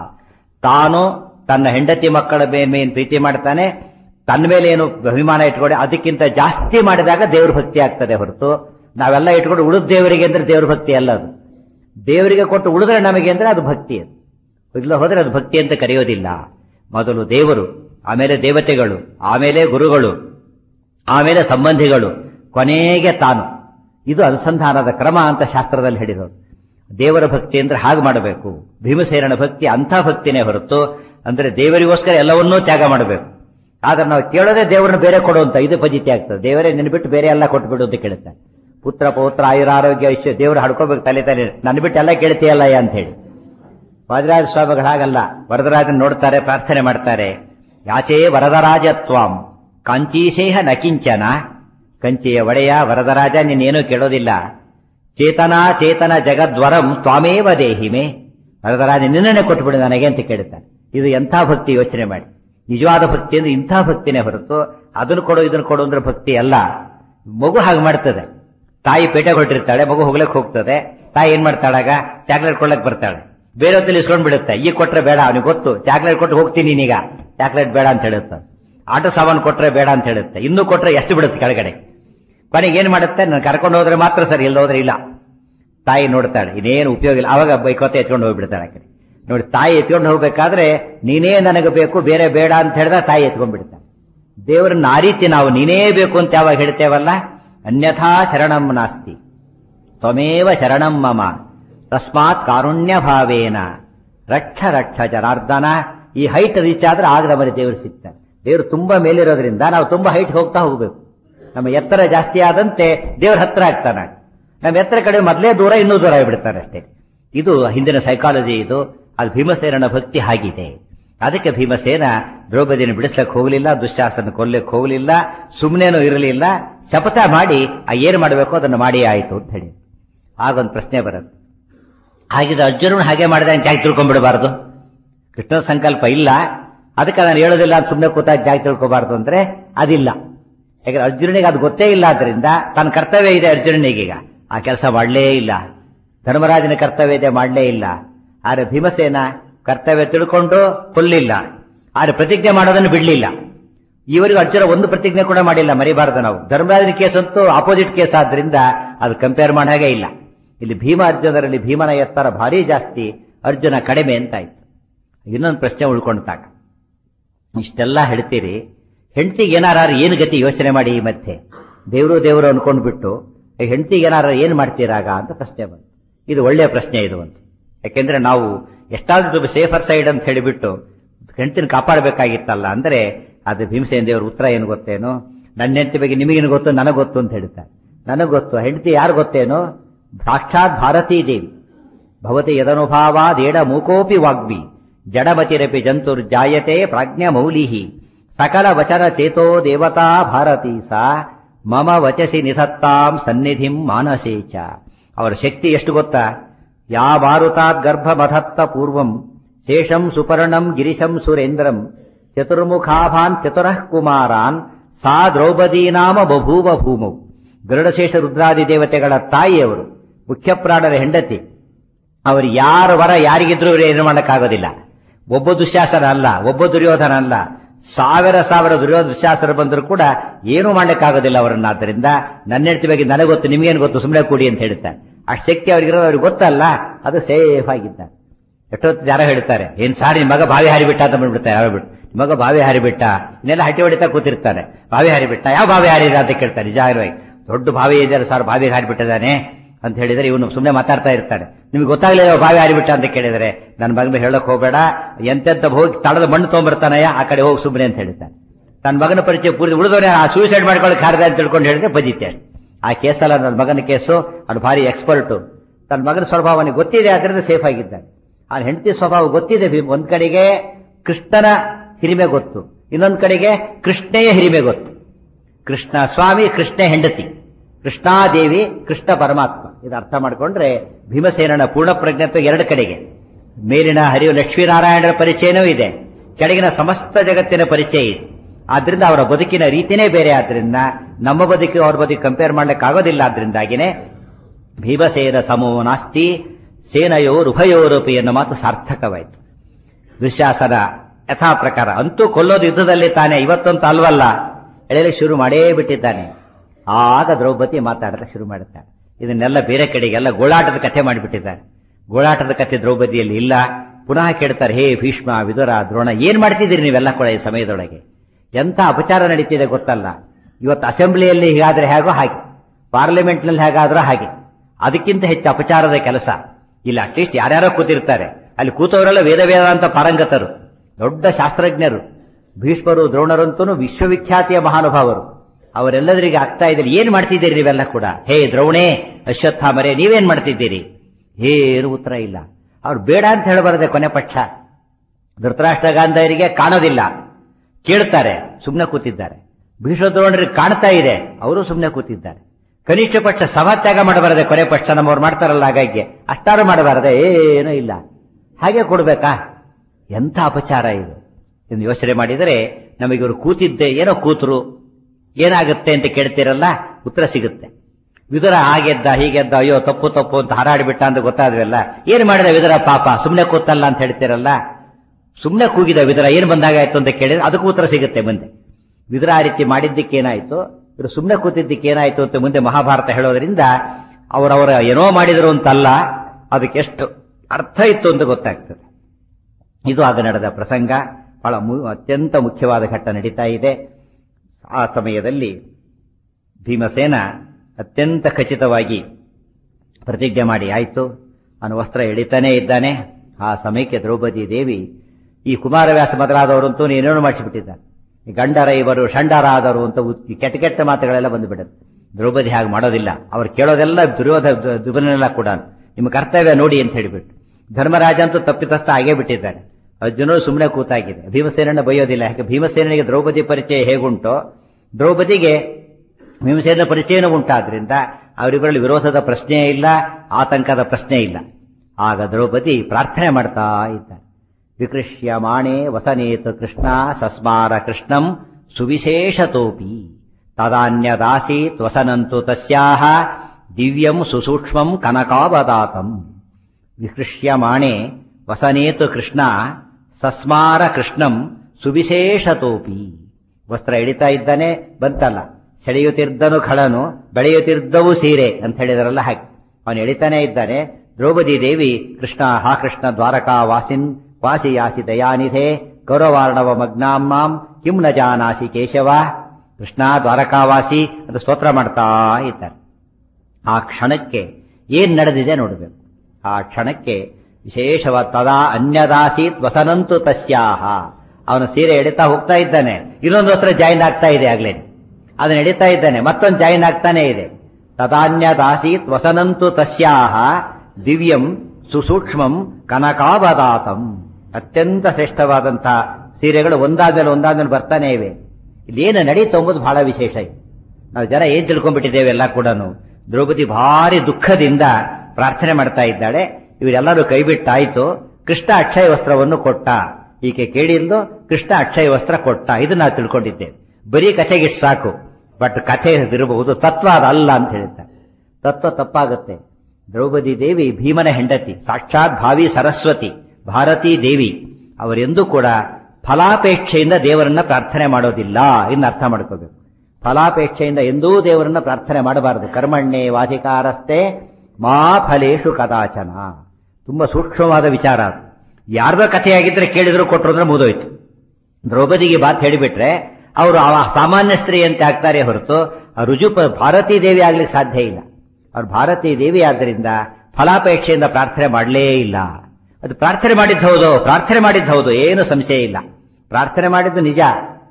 ತಾನು ತನ್ನ ಹೆಂಡತಿ ಮಕ್ಕಳ ಮೇಲೆ ಏನು ಪ್ರೀತಿ ಮಾಡ್ತಾನೆ ತನ್ನ ಮೇಲೆ ಏನು ಅಭಿಮಾನ ಇಟ್ಕೊಂಡು ಅದಕ್ಕಿಂತ ಜಾಸ್ತಿ ಮಾಡಿದಾಗ ದೇವ್ರ ಭಕ್ತಿ ಆಗ್ತದೆ ಹೊರತು ನಾವೆಲ್ಲ ಇಟ್ಕೊಂಡು ಉಳಿದ ದೇವರಿಗೆ ಅಂದ್ರೆ ದೇವ್ರ ಭಕ್ತಿ ಅಲ್ಲ ಅದು ದೇವರಿಗೆ ಕೊಟ್ಟು ಉಳಿದ್ರೆ ನಮಗೆ ಅಂದ್ರೆ ಅದು ಭಕ್ತಿ ಅದು ಇಲ್ಲ ಹೋದ್ರೆ ಅದು ಭಕ್ತಿ ಅಂತ ಕರೆಯೋದಿಲ್ಲ ಮೊದಲು ದೇವರು ಆಮೇಲೆ ದೇವತೆಗಳು ಆಮೇಲೆ ಗುರುಗಳು ಆಮೇಲೆ ಸಂಬಂಧಿಗಳು ಕೊನೆಗೆ ತಾನು ಇದು ಅನುಸಂಧಾನದ ಕ್ರಮ ಅಂತ ಶಾಸ್ತ್ರದಲ್ಲಿ ಹೇಳಿರೋದು ದೇವರ ಭಕ್ತಿ ಅಂದ್ರೆ ಹಾಗೆ ಮಾಡಬೇಕು ಭೀಮಸೇನನ ಭಕ್ತಿ ಅಂಥ ಭಕ್ತಿನೇ ಹೊರತು ಅಂದ್ರೆ ದೇವರಿಗೋಸ್ಕರ ಎಲ್ಲವನ್ನೂ ತ್ಯಾಗ ಮಾಡಬೇಕು ಆದ್ರೆ ನಾವು ಕೇಳೋದೇ ದೇವರನ್ನ ಬೇರೆ ಕೊಡು ಅಂತ ಇದು ಪದ್ಧತಿ ಆಗ್ತದೆ ದೇವರೇ ನಿನ್ನ ಬಿಟ್ಟು ಬೇರೆ ಎಲ್ಲ ಕೊಟ್ಬಿಡು ಅಂತ ಕೇಳುತ್ತೆ ಪುತ್ರ ಪೌತ್ರ ಆಯುರಾರೋಗ್ಯ ಐಶ್ವರ್ಯ ದೇವರು ಹಡ್ಕೋಬೇಕು ತಲೆ ತಲೆ ನನ್ನ ಬಿಟ್ಟು ಎಲ್ಲ ಕೇಳ್ತೀಯಲ್ಲಯ್ಯ ಅಂತ ಹೇಳಿ ವಾದಿರಾಜ ಸ್ವಾಮಿಗಳು ಹಾಗಲ್ಲ ವರದರಾಜನ್ ನೋಡ್ತಾರೆ ಪ್ರಾರ್ಥನೆ ಮಾಡ್ತಾರೆ ಯಾಚೇ ವರದರಾಜತ್ವಾಂ ಕಾಂಚೀಸೇಹ ನಕಿಂಚನ ಕಂಚಿಯ ಒಡೆಯ ವರದರಾಜ ನೀನೇನೂ ಕೇಳೋದಿಲ್ಲ ಚೇತನ ಚೇತನ ಜಗದ್ವರಂ ತ್ವಾಮೇವ ದೇಹಿಮೆ ವರದರಾಜ ನಿನ್ನನ್ನೇ ಕೊಟ್ಟುಬಿಡು ನನಗೆ ಅಂತ ಕೇಳುತ್ತಾರೆ ಇದು ಎಂಥ ಭಕ್ತಿ ಯೋಚನೆ ಮಾಡಿ ನಿಜವಾದ ಭಕ್ತಿ ಅಂದ್ರೆ ಇಂಥ ಭಕ್ತಿನೇ ಹೊರತು ಅದನ್ನು ಕೊಡು ಇದನ್ನು ಕೊಡು ಅಂದ್ರೆ ಭಕ್ತಿ ಅಲ್ಲ ಮಗು ಹಾಗೆ ಮಾಡ್ತದೆ ತಾಯಿ ಪೇಟೆ ಕೊಟ್ಟಿರ್ತಾಳೆ ಮಗು ಹೋಗ್ಲಕ್ ಹೋಗ್ತದೆ ತಾಯಿ ಏನ್ ಮಾಡ್ತಾಳಾಗ ಚಾಕ್ಲೇಟ್ ಕೊಡ್ಲಕ್ ಬರ್ತಾಳೆ ಬೇರೆ ಹೊತ್ತಲ್ಲಿ ಇಸ್ಕೊಂಡ್ ಬಿಡುತ್ತೆ ಈಗ ಕೊಟ್ರೆ ಬೇಡ ಅವನಿಗೆ ಗೊತ್ತು ಚಾಕ್ಲೇಟ್ ಕೊಟ್ಟು ಹೋಗ್ತೀನಿ ನೀನೀಗ ಚಾಕ್ಲೇಟ್ ಬೇಡ ಅಂತ ಹೇಳುತ್ತೆ ಆಟ ಸಾಮಾನು ಕೊಟ್ರೆ ಬೇಡ ಅಂತ ಹೇಳುತ್ತೆ ಇನ್ನೂ ಕೊಟ್ರೆ ಎಷ್ಟು ಬಿಡುತ್ತೆ ಕೆಳಗಡೆ ಕೊನೆಗೆ ಏನ್ ಮಾಡುತ್ತೆ ನಾನು ಕರ್ಕೊಂಡು ಹೋದ್ರೆ ಮಾತ್ರ ಸರಿ ಇಲ್ಲ ಹೋದ್ರೆ ಇಲ್ಲ ತಾಯಿ ನೋಡ್ತಾಳೆ ಇದೇನು ಉಪಯೋಗ ಇಲ್ಲ ಅವಾಗ ಬೈಕೋತೆ ಎತ್ಕೊಂಡು ಹೋಗ್ಬಿಡ್ತಾಳೆ ಆ ಕಡೆ ನೋಡಿ ತಾಯಿ ಎತ್ಕೊಂಡು ಹೋಗ್ಬೇಕಾದ್ರೆ ನೀನೇ ನನಗೆ ಬೇಕು ಬೇರೆ ಬೇಡ ಅಂತ ಹೇಳಿದ್ರೆ ತಾಯಿ ಎತ್ಕೊಂಡ್ ಬಿಡ್ತಾಳೆ ದೇವರನ್ನ ಆ ರೀತಿ ನಾವು ನೀನೇ ಬೇಕು ಅಂತ ಯಾವಾಗ ಹೇಳ್ತೇವಲ್ಲ ಅನ್ಯಥಾ ಶರಣಂ ನಾಸ್ತಿ ತ್ವಮೇವ ಶರಣಂ ಮಮ ತಸ್ಮಾತ್ ಕಾರುಣ್ಯ ಭಾವೇನ ರಕ್ಷ ರಕ್ಷ ಜನಾರ್ದನ ಈ ಹೈಟ್ ರೀಚ್ ಆದ್ರೆ ಆಗ ನಮಗೆ ದೇವರು ಸಿಗ್ತಾರೆ ದೇವರು ತುಂಬಾ ಮೇಲಿರೋದ್ರಿಂದ ನಾವು ತುಂಬಾ ಹೈಟ್ ಹೋಗ್ತಾ ಹೋಗ್ಬೇಕು ನಮ್ಮ ಎತ್ತರ ಜಾಸ್ತಿ ಆದಂತೆ ದೇವ್ರ ಹತ್ರ ಆಗ್ತಾನೆ ನಮ್ಮ ಎತ್ತರ ಕಡೆ ಮೊದಲೇ ದೂರ ಇನ್ನೂ ದೂರ ಆಗಿಬಿಡ್ತಾರೆ ಅಷ್ಟೇ ಇದು ಹಿಂದಿನ ಸೈಕಾಲಜಿ ಇದು ಅದು ಭೀಮಸೇನನ ಭಕ್ತಿ ಆಗಿದೆ ಅದಕ್ಕೆ ಭೀಮಸೇನ ದ್ರೌಪದಿನ ಬಿಡಿಸ್ಲಕ್ಕೆ ಹೋಗಲಿಲ್ಲ ದುಶ್ಯಾಸನ ಕೊಲ್ಲಕ್ಕೆ ಹೋಗಲಿಲ್ಲ ಸುಮ್ಮನೇನೂ ಇರಲಿಲ್ಲ ಶಪಥ ಮಾಡಿ ಆ ಏನು ಮಾಡಬೇಕು ಅದನ್ನು ಮಾಡಿ ಆಯಿತು ಅಂತ ಹೇಳಿ ಆಗೊಂದು ಪ್ರಶ್ನೆ ಬರುತ್ತೆ ಹಾಗಿದ್ರೆ ಅರ್ಜುನನು ಹಾಗೆ ಮಾಡಿದ ಜಾಗ ತಿಳ್ಕೊಂಡ್ಬಿಡಬಾರ್ದು ಕೃಷ್ಣನ ಸಂಕಲ್ಪ ಇಲ್ಲ ಅದಕ್ಕೆ ನಾನು ಹೇಳೋದಿಲ್ಲ ಅಂತ ಸುಮ್ಮನೆ ಕೂತಾಗ ಜಾಗ ತಿಳ್ಕೊಬಾರ್ದು ಅಂದ್ರೆ ಅದಿಲ್ಲ ಯಾಕಂದ್ರೆ ಅರ್ಜುನನಿಗೆ ಅದು ಗೊತ್ತೇ ಇಲ್ಲ ಆದ್ರಿಂದ ತನ್ನ ಕರ್ತವ್ಯ ಇದೆ ಅರ್ಜುನನಿಗೀಗ ಆ ಕೆಲಸ ಮಾಡಲೇ ಇಲ್ಲ ಧರ್ಮರಾಜನ ಕರ್ತವ್ಯ ಇದೆ ಮಾಡಲೇ ಇಲ್ಲ ಆದ್ರೆ ಭೀಮಸೇನ ಕರ್ತವ್ಯ ತಿಳ್ಕೊಂಡು ಕೊಲ್ಲಿಲ್ಲ ಆದ್ರೆ ಪ್ರತಿಜ್ಞೆ ಮಾಡೋದನ್ನು ಬಿಡ್ಲಿಲ್ಲ ಇವರಿಗೂ ಅರ್ಜುನ ಒಂದು ಪ್ರತಿಜ್ಞೆ ಕೂಡ ಮಾಡಿಲ್ಲ ಮರಿಬಾರದು ನಾವು ಧರ್ಮರಾಜನ ಕೇಸ್ ಅಂತೂ ಆಪೋಸಿಟ್ ಕೇಸ್ ಆದ್ರಿಂದ ಅದು ಕಂಪೇರ್ ಮಾಡೋ ಹಾಗೆ ಇಲ್ಲ ಇಲ್ಲಿ ಭೀಮ ಅರ್ಜುನರಲ್ಲಿ ಭೀಮನ ಎತ್ತರ ಭಾರಿ ಜಾಸ್ತಿ ಅರ್ಜುನ ಕಡಿಮೆ ಅಂತಾಯ್ತು ಇನ್ನೊಂದು ಪ್ರಶ್ನೆ ಉಳ್ಕೊಂಡಾಗ ಇಷ್ಟೆಲ್ಲ ಹೇಳ್ತೀರಿ ಹೆಂಡತಿಗೆ ಏನಾರ ಏನು ಗತಿ ಯೋಚನೆ ಮಾಡಿ ಈ ಮಧ್ಯೆ ದೇವರು ದೇವರು ಅನ್ಕೊಂಡ್ ಬಿಟ್ಟು ಹೆಂಡತಿಗೆ ಏನಾರ ಏನ್ ಮಾಡ್ತೀರಾಗ ಅಂತ ಪ್ರಶ್ನೆ ಬಂತು ಇದು ಒಳ್ಳೆಯ ಪ್ರಶ್ನೆ ಇದು ಅಂತ ಯಾಕೆಂದ್ರೆ ನಾವು ಎಷ್ಟಾದ್ರೂ ಸೇಫರ್ ಸೈಡ್ ಅಂತ ಹೇಳಿಬಿಟ್ಟು ಹೆಂಡತಿನ ಕಾಪಾಡಬೇಕಾಗಿತ್ತಲ್ಲ ಅಂದ್ರೆ ಅದು ಭೀಮಸೇನ ದೇವರ ಉತ್ತರ ಏನು ಗೊತ್ತೇನು ನನ್ನ ಹೆಂಡತಿ ಬಗ್ಗೆ ನಿಮಗೇನು ಗೊತ್ತು ನನಗೆ ಗೊತ್ತು ಅಂತ ಹೇಳ್ತಾರೆ ನನಗೆ ಗೊತ್ತು ಹೆಂಡತಿ ಯಾರು ಗೊತ್ತೇನು ಸಾಕ್ಷಾತ್ ಭಾರತೀ ದೇವಿ ಭವತಿ ಯದನುಭಾವಾದೇಡ ಮೂಕೋಪಿ ವಾಗ್ಮಿ ಜಡಮತಿರಪಿ ಜಂತುರ್ಜಾಯತೆ ಪ್ರಾಜ್ಞ ಮೌಲಿಹಿ ಸಕಲ ವಚನ ಚೇತೋ ದೇವತಾ ಭಾರತೀ ಸಾ ಮಮ ವಚಸಿ ನಿಧತ್ತಾಂ ಸನ್ನಿಧಿಂ ಮಾನಸೇಚ ಅವರ ಶಕ್ತಿ ಎಷ್ಟು ಗೊತ್ತಾ ಯಾ ಮಾರುತಾದ್ ಗರ್ಭಮಧತ್ತ ಪೂರ್ವಂ ಶೇಷಂ ಸುಪರ್ಣಂ ಗಿರಿಶಂ ಸುರೇಂದ್ರಂ ಚತುರ್ಮುಖಾಭಾನ್ ಚತುರಃ ಕುಮಾರಾನ್ ಸಾ ದ್ರೌಪದೀ ನಾಮ ಬಭೂವ ಭೂಮೌ ಗರುಡಶೇಷ ರುದ್ರಾದಿ ದೇವತೆಗಳ ತಾಯಿಯವರು ಮುಖ್ಯ ಪ್ರಾಣರ ಹೆಂಡತಿ ಅವರು ಯಾರ ವರ ಯಾರಿಗಿದ್ರು ಇವ್ರು ಏನು ಮಾಡಕ್ಕಾಗೋದಿಲ್ಲ ಒಬ್ಬ ದುಶ್ಯಾಸನ ಅಲ್ಲ ಒಬ್ಬ ದುರ್ಯೋಧನ ಅಲ್ಲ ಸಾವಿರ ಸಾವಿರ ದುರ್ಯೋಧ ದುಶ್ಯಾಸನ ಬಂದರೂ ಕೂಡ ಏನೂ ಮಾಡ್ಲಿಕ್ಕಾಗೋದಿಲ್ಲ ಅವರನ್ನ ಆದ್ದರಿಂದ ನನ್ನ ಹೆಂಡತಿ ಬಗ್ಗೆ ನನಗೆ ಗೊತ್ತು ನಿಮಗೇನು ಗೊತ್ತು ಸುಮ್ಮನೆ ಕೊಡಿ ಅಂತ ಹೇಳ್ತಾರೆ ಅಷ್ಟು ಶಕ್ತಿ ಅವ್ರಿಗಿರೋದು ಅವ್ರಿಗೆ ಗೊತ್ತಲ್ಲ ಅದು ಸೇಫ್ ಆಗಿದ್ದಾರೆ ಎಷ್ಟೊತ್ತು ಜನ ಹೇಳ್ತಾರೆ ಏನ್ ಸಾರ್ ನಿಮ್ ಮಗ ಬಾವಿ ಹಾರಿಬಿಟ್ಟ ಅಂತ ಬಂದ್ಬಿಡ್ತಾರೆ ಯಾವ ಬಿಟ್ಟು ನಿಮ್ ಮಗ ಬಾವಿ ಹಾರಿಬಿಟ್ಟ ಇನ್ನೆಲ್ಲ ಹಟ್ಟಿ ಹೊಡಿತಾ ಕೂತಿರ್ತಾನೆ ಬಾವಿ ಹಾರಿಬಿಟ್ಟ ಯಾವ ಬಾವಿ ಹಾರಿದ ಅಂತ ಕೇಳ್ತಾರೆ ನಿಜವಾಗಿ ದೊಡ್ಡ ಬಾವಿ ಇದೆ ಸರ್ ಬಾವಿ ಹಾರಿಬಿಟ್ಟಿದ್ದಾನೆ ಅಂತ ಹೇಳಿದ್ರೆ ಇವನು ಸುಮ್ಮನೆ ಮಾತಾಡ್ತಾ ಇರ್ತಾನೆ ನಿಮ್ಗೆ ಗೊತ್ತಾಗ್ಲಿಲ್ಲ ಬಾವಿ ಹಾರಿಬಿಟ್ಟ ಅಂತ ಕೇಳಿದರೆ ನನ್ನ ಮಗನ ಹೇಳಕ್ ಹೋಗಬೇಡ ಎಂತೆಂತ ಹೋಗಿ ತಳದ ಮಣ್ಣು ತೊಗೊಂಬರ್ತಾನಯ್ಯ ಆ ಕಡೆ ಹೋಗಿ ಸುಮ್ಮನೆ ಅಂತ ಹೇಳ್ತಾನೆ ತನ್ನ ಮಗನ ಪರಿಚಯ ಪೂರ್ತಿ ಉಳಿದವನೇ ಆ ಸೂಸೈಡ್ ಮಾಡ್ಕೊಳ್ಳೋಕೆ ಹಾರಿದೆ ಅಂತ ತಿಳ್ಕೊಂಡು ಹೇಳಿದ್ರೆ ಬದಿತ್ತೆ ಆ ಕೇಸಲ್ಲ ನನ್ನ ಮಗನ ಕೇಸು ಅವ್ನು ಭಾರಿ ಎಕ್ಸ್ಪರ್ಟು ತನ್ನ ಮಗನ ಸ್ವಭಾವ ಅವನಿಗೆ ಗೊತ್ತಿದೆ ಅದರಿಂದ ಸೇಫ್ ಆಗಿದ್ದಾನೆ ಆ ಹೆಂಡತಿ ಸ್ವಭಾವ ಗೊತ್ತಿದೆ ಭೀಮ್. ಒಂದ್ ಕಡೆಗೆ ಕೃಷ್ಣನ ಹಿರಿಮೆ ಗೊತ್ತು ಇನ್ನೊಂದ್ ಕಡೆಗೆ ಕೃಷ್ಣೆಯ ಹಿರಿಮೆ ಗೊತ್ತು ಕೃಷ್ಣ ಸ್ವಾಮಿ ಕೃಷ್ಣ ಹೆಂಡತಿ ಕೃಷ್ಣಾದೇವಿ ಕೃಷ್ಣ ಪರಮಾತ್ಮ ಇದು ಅರ್ಥ ಮಾಡ್ಕೊಂಡ್ರೆ ಭೀಮಸೇನನ ಪೂರ್ಣ ಪ್ರಜ್ಞತ್ವ ಎರಡು ಕಡೆಗೆ ಮೇಲಿನ ಹರಿವು ಲಕ್ಷ್ಮೀನಾರಾಯಣರ ಪರಿಚಯನೂ ಇದೆ ಕೆಳಗಿನ ಸಮಸ್ತ ಜಗತ್ತಿನ ಪರಿಚಯ ಇದೆ ಆದ್ರಿಂದ ಅವರ ಬದುಕಿನ ರೀತಿನೇ ಬೇರೆ ಆದ್ರಿಂದ ನಮ್ಮ ಬದುಕು ಅವ್ರ ಬದುಕು ಕಂಪೇರ್ ಮಾಡ್ಲಿಕ್ಕೆ ಆಗೋದಿಲ್ಲ ಆದ್ರಿಂದಾಗಿನೇ ಭೀಮಸೇನ ಸಮೋ ನಾಸ್ತಿ ಸೇನಯೋರುಭಯೋರೂಪಿ ಎನ್ನೋ ಮಾತು ಸಾರ್ಥಕವಾಯಿತು ದುಶ್ಯಾಸನ ಯಥಾ ಪ್ರಕಾರ ಅಂತೂ ಕೊಲ್ಲೋದು ಯುದ್ಧದಲ್ಲಿ ತಾನೆ ಇವತ್ತಂತೂ ಅಲ್ವಲ್ಲ ಎಳೆಯಲು ಶುರು ಮಾಡೇ ಬಿಟ್ಟಿದ್ದಾನೆ ಆಗ ದ್ರೌಪದಿ ಮಾತಾಡಕ್ಕೆ ಶುರು ಮಾಡುತ್ತಾಳೆ ಇದನ್ನೆಲ್ಲ ಬೇರೆ ಕಡೆಗೆಲ್ಲ ಗೋಳಾಟದ ಕಥೆ ಮಾಡಿಬಿಟ್ಟಿದ್ದಾರೆ ಗೋಳಾಟದ ಕಥೆ ದ್ರೌಪದಿಯಲ್ಲಿ ಇಲ್ಲ ಪುನಃ ಕೇಳ್ತಾರೆ ಹೇ ಭೀಷ್ಮ ವಿದುರ ದ್ರೋಣ ಏನ್ ಮಾಡ್ತಿದ್ದೀರಿ ನೀವೆಲ್ಲ ಕೂಡ ಈ ಸಮಯದೊಳಗೆ ಎಂತ ಅಪಚಾರ ನಡೀತಿದೆ ಗೊತ್ತಲ್ಲ ಇವತ್ತು ಅಸೆಂಬ್ಲಿಯಲ್ಲಿ ಹೀಗಾದ್ರೆ ಹೇಗೋ ಹಾಗೆ ಪಾರ್ಲಿಮೆಂಟ್ ನಲ್ಲಿ ಹೇಗಾದ್ರೂ ಹಾಗೆ ಅದಕ್ಕಿಂತ ಹೆಚ್ಚು ಅಪಚಾರದ ಕೆಲಸ ಇಲ್ಲ ಅಟ್ಲೀಸ್ಟ್ ಯಾರ್ಯಾರೋ ಕೂತಿರ್ತಾರೆ ಅಲ್ಲಿ ಕೂತವರೆಲ್ಲ ವೇದ ವೇದಾಂತ ಪಾರಂಗತರು ದೊಡ್ಡ ಶಾಸ್ತ್ರಜ್ಞರು ಭೀಷ್ಮರು ದ್ರೋಣರಂತೂ ವಿಶ್ವವಿಖ್ಯಾತಿಯ ಮಹಾನುಭಾವರು ಅವರೆಲ್ಲದರಿಗೆ ಆಗ್ತಾ ಇದ್ದೀರಿ ಏನ್ ಮಾಡ್ತಿದ್ದೀರಿ ನೀವೆಲ್ಲ ಕೂಡ ಹೇ ದ್ರೋಣೇ ಅಶ್ವತ್ಥಾಮರೇ ನೀವೇನ್ ಮಾಡ್ತಿದ್ದೀರಿ ಏನು ಉತ್ತರ ಇಲ್ಲ ಅವ್ರು ಬೇಡ ಅಂತ ಹೇಳಬಾರದೆ ಕೊನೆ ಪಕ್ಷ ಧೃತರಾಷ್ಟ್ರ ಗಾಂಧಾರಿಗೆ ಕಾಣೋದಿಲ್ಲ ಕೇಳ್ತಾರೆ ಸುಮ್ಮನೆ ಕೂತಿದ್ದಾರೆ ಭೀಷ್ಮ ದ್ರೋಣರಿಗೆ ಕಾಣ್ತಾ ಇದೆ ಅವರು ಸುಮ್ಮನೆ ಕೂತಿದ್ದಾರೆ ಕನಿಷ್ಠ ಪಕ್ಷ ಸಮಾತ್ಯಾಗ ಮಾಡಬಾರದೆ ಕೊನೆ ಪಕ್ಷ ನಮ್ಮವ್ರು ಮಾಡ್ತಾರಲ್ಲ ಹಾಗಾಗಿ ಅಷ್ಟಾರು ಮಾಡಬಾರದೆ ಏನೂ ಇಲ್ಲ ಹಾಗೆ ಕೊಡ್ಬೇಕಾ ಎಂಥ ಅಪಚಾರ ಇದು ಎಂದು ಯೋಚನೆ ಮಾಡಿದರೆ ನಮಗೆ ಇವರು ಕೂತಿದ್ದೆ ಏನೋ ಕೂತರು ಏನಾಗುತ್ತೆ ಅಂತ ಕೇಳ್ತೀರಲ್ಲ ಉತ್ತರ ಸಿಗುತ್ತೆ ವಿದುರ ಹಾಗೆದ್ದ ಹೀಗೆದ್ದ ಅಯ್ಯೋ ತಪ್ಪು ತಪ್ಪು ಅಂತ ಹಾರಾಡಿಬಿಟ್ಟ ಅಂತ ಗೊತ್ತಾದ್ವಲ್ಲ ಏನ್ ಮಾಡಿದ ವಿದುರ ಪಾಪ ಸುಮ್ನೆ ಕೂತಲ್ಲ ಅಂತ ಹೇಳ್ತೀರಲ್ಲ ಸುಮ್ನೆ ಕೂಗಿದ ವಿದುರ ಏನ್ ಬಂದಾಗಾಯ್ತು ಅಂತ ಕೇಳಿದ್ರೆ ಅದಕ್ಕೂ ಉತ್ತರ ಸಿಗುತ್ತೆ ಮುಂದೆ ವಿದುರ ಆ ರೀತಿ ಮಾಡಿದ್ದಕ್ಕೆ ಏನಾಯ್ತು ಇವರು ಸುಮ್ನೆ ಕೂತಿದ್ದಕ್ಕೆ ಏನಾಯ್ತು ಅಂತ ಮುಂದೆ ಮಹಾಭಾರತ ಹೇಳೋದ್ರಿಂದ ಅವರವರ ಏನೋ ಮಾಡಿದ್ರು ಅಂತಲ್ಲ ಅದಕ್ಕೆ ಎಷ್ಟು ಅರ್ಥ ಇತ್ತು ಅಂತ ಗೊತ್ತಾಗ್ತದೆ ಇದು ಆಗ ನಡೆದ ಪ್ರಸಂಗ ಬಹಳ ಮು- ಅತ್ಯಂತ ಮುಖ್ಯವಾದ ಘಟ್ಟ ನಡೀತಾ ಇದೆ ಆ ಸಮಯದಲ್ಲಿ ಭೀಮಸೇನ ಅತ್ಯಂತ ಖಚಿತವಾಗಿ ಪ್ರತಿಜ್ಞೆ ಮಾಡಿ ಆಯ್ತು ಅವನು ವಸ್ತ್ರ ಎಳಿತಾನೇ ಇದ್ದಾನೆ ಆ ಸಮಯಕ್ಕೆ ದ್ರೌಪದಿ ದೇವಿ ಈ ಕುಮಾರವ್ಯಾಸ ಮೊದಲಾದವರಂತೂ ಏನೇನು ಮಾಡಿಸಿಬಿಟ್ಟಿದ್ದಾರೆ ಈ ಗಂಡರ ಇವರು ಷಂಡರಾದರು ಅಂತ ಉತ್- ಕೆಟ್ಟ ಕೆಟ್ಟ ಮಾತುಗಳೆಲ್ಲ ಬಂದುಬಿಡುತ್ತೆ ದ್ರೌಪದಿ ಹಾಗೆ ಮಾಡೋದಿಲ್ಲ ಅವ್ರು ಕೇಳೋದೆಲ್ಲ ದುರ್ಯೋಧ ದುಬನೆಲ್ಲ ಕೂಡ ನಿಮ್ಮ ಕರ್ತವ್ಯ ನೋಡಿ ಅಂತ ಹೇಳಿಬಿಟ್ಟು ಧರ್ಮರಾಜ ಅಂತೂ ತಪ್ಪಿತಸ್ಥ ಆಗೇ ಬಿಟ್ಟಿದ್ದಾರೆ ಅರ್ಜುನರು ಸುಮ್ಮನೆ ಕೂತಾಗಿದೆ ಭೀಮಸೇನನ್ನ ಬೈಯೋದಿಲ್ಲ ಯಾಕೆ ಭೀಮಸೇನಿಗೆ ದ್ರೌಪದಿ ಪರಿಚಯ ಹೇಗುಂಟೋ ದ್ರೌಪದಿಗೆ ಭೀಮಸೇನ ಪರಿಚಯನೂ ಉಂಟಾದ್ರಿಂದ ಅವರಿಬ್ಬರಲ್ಲಿ ವಿರೋಧದ ಪ್ರಶ್ನೆ ಇಲ್ಲ ಆತಂಕದ ಪ್ರಶ್ನೆ ಇಲ್ಲ ಆಗ ದ್ರೌಪದಿ ಪ್ರಾರ್ಥನೆ ಮಾಡ್ತಾ ಇದ್ದಾರೆ ವಿಕೃಷ್ಯ ಮಾಣೆ ವಸನೇತ ಕೃಷ್ಣ ಸಸ್ಮಾರ ಕೃಷ್ಣಂ ಸುವಿಶೇಷತೋಪಿ ತದಾನ್ಯದಾಸೀತ್ ವಸನಂತು ತಸ್ಯಾಹ ದಿವ್ಯಂ ಸುಸೂಕ್ಷ್ಮಂ ಕನಕಾವದಾತಂ ವಿಕೃಷ್ಯಮಾಣೆ ವಸನೇತು ಕೃಷ್ಣ ಸಸ್ಮಾರ ಕೃಷ್ಣಂ ಸುವಿಶೇಷತೋಪಿ ವಸ್ತ್ರ ಎಳಿತಾ ಇದ್ದಾನೆ ಬಂತಲ್ಲ ಸೆಳೆಯುತ್ತಿದ್ದನು ಖಳನು ಬೆಳೆಯುತ್ತಿದ್ದವು ಸೀರೆ ಅಂತ ಹೇಳಿದರಲ್ಲ ಹಾಗೆ ಅವನು ಎಳಿತಾನೆ ಇದ್ದಾನೆ ದ್ರೌಪದಿ ದೇವಿ ಕೃಷ್ಣ ಹಾ ಕೃಷ್ಣ ದ್ವಾರಕಾ ವಾಸಿನ್ ವಾಸಿ ಯಾಸಿ ದಯಾನಿಧೆ ಗೌರವಾರ್ಣವ ಮಗ್ನಾಂ ಕಿಂ ನ ಜಾನಾಸಿ ಕೇಶವ ಕೃಷ್ಣ ದ್ವಾರಕಾವಾಸಿ ಅಂತ ಸ್ತೋತ್ರ ಮಾಡ್ತಾ ಇದ್ದಾರೆ ಆ ಕ್ಷಣಕ್ಕೆ ಏನ್ ನಡೆದಿದೆ ನೋಡಬೇಕು ಆ ಕ್ಷಣಕ್ಕೆ ವಿಶೇಷವಾದ ತದಾ ಅನ್ಯದಾಸೀತ್ ವಸನಂತು ತಸ್ಯಾಹ ಅವನು ಸೀರೆ ಎಡಿತಾ ಹೋಗ್ತಾ ಇದ್ದಾನೆ ಇನ್ನೊಂದು ವಸ್ತ್ರ ಜಾಯಿನ್ ಆಗ್ತಾ ಇದೆ ಆಗ್ಲೇ ಅದನ್ನ ಎಡಿತಾ ಇದ್ದಾನೆ ಮತ್ತೊಂದು ಜಾಯಿನ್ ಆಗ್ತಾನೆ ಇದೆ ತದಾನ್ಯದಾಸೀತ್ ವಸನಂತು ತಸ್ಯಾಹ ದಿವ್ಯಂ ಸುಸೂಕ್ಷ್ಮಂ ಕನಕಾವದಾತಂ ಅತ್ಯಂತ ಶ್ರೇಷ್ಠವಾದಂತಹ ಸೀರೆಗಳು ಒಂದಾದ್ಮೇಲೆ ಒಂದಾದ್ಮೇಲೆ ಬರ್ತಾನೆ ಇವೆ ಇಲ್ಲೇನು ನಡೀತು ಎಂಬುದು ಬಹಳ ವಿಶೇಷ ಇದೆ ನಾವು ಜನ ಏನ್ ತಿಳ್ಕೊಂಡ್ಬಿಟ್ಟಿದ್ದೇವೆ ಎಲ್ಲ ಕೂಡ ದ್ರೌಪದಿ ಭಾರಿ ದುಃಖದಿಂದ ಪ್ರಾರ್ಥನೆ ಮಾಡ್ತಾ ಇದ್ದಾಳೆ ಇವರೆಲ್ಲರೂ ಕೈಬಿಟ್ಟಾಯ್ತು ಕೃಷ್ಣ ಅಕ್ಷಯ ವಸ್ತ್ರವನ್ನು ಕೊಟ್ಟ ಈಕೆ ಕೇಳಿಂದು ಕೃಷ್ಣ ಅಕ್ಷಯ ವಸ್ತ್ರ ಕೊಟ್ಟ ಇದು ನಾವು ತಿಳ್ಕೊಂಡಿದ್ದೇವೆ ಬರೀ ಕಥೆಗಿಟ್ಟು ಸಾಕು ಬಟ್ ಕಥೆ ಇರಬಹುದು ತತ್ವ ಅದಲ್ಲ ಅಂತ ಹೇಳ್ತಾರೆ ತತ್ವ ತಪ್ಪಾಗುತ್ತೆ ದ್ರೌಪದಿ ದೇವಿ ಭೀಮನ ಹೆಂಡತಿ ಸಾಕ್ಷಾತ್ ಭಾವಿ ಸರಸ್ವತಿ ಭಾರತೀ ದೇವಿ ಅವರೆಂದೂ ಕೂಡ ಫಲಾಪೇಕ್ಷೆಯಿಂದ ದೇವರನ್ನ ಪ್ರಾರ್ಥನೆ ಮಾಡೋದಿಲ್ಲ ಇನ್ನು ಅರ್ಥ ಮಾಡ್ಕೋಬೇಕು ಫಲಾಪೇಕ್ಷೆಯಿಂದ ಎಂದೂ ದೇವರನ್ನ ಪ್ರಾರ್ಥನೆ ಮಾಡಬಾರದು ಕರ್ಮಣ್ಣೆ ವಾಧಿಕಾರಸ್ಥೆ ಮಾ ಫಲೇಶು ಕದಾಚನ ತುಂಬಾ ಸೂಕ್ಷ್ಮವಾದ ವಿಚಾರ ಅದು ಯಾರ್ದೋ ಕಥೆಯಾಗಿದ್ರೆ ಕೇಳಿದ್ರು ಕೊಟ್ಟರು ಅಂದ್ರೆ ಮುಗಿದೋಯ್ತು ದ್ರೌಪದಿಗೆ ಮಾತು ಹೇಳಿಬಿಟ್ರೆ ಅವರು ಆ ಸಾಮಾನ್ಯ ಸ್ತ್ರೀ ಅಂತ ಆಗ್ತಾರೆ ಹೊರತು ಆ ರುಜು ಪ- ಭಾರತೀ ದೇವಿ ಆಗ್ಲಿಕ್ಕೆ ಸಾಧ್ಯ ಇಲ್ಲ ಅವ್ರು ಭಾರತೀ ದೇವಿ ಆದ್ದರಿಂದ ಫಲಾಪೇಕ್ಷೆಯಿಂದ ಪ್ರಾರ್ಥನೆ ಮಾಡಲೇ ಇಲ್ಲ ಅದು ಪ್ರಾರ್ಥನೆ ಮಾಡಿದ್ದು ಹೌದು ಪ್ರಾರ್ಥನೆ ಮಾಡಿದ್ದು ಹೌದು ಏನು ಸಂಶಯ ಇಲ್ಲ ಪ್ರಾರ್ಥನೆ ಮಾಡಿದ್ದು ನಿಜ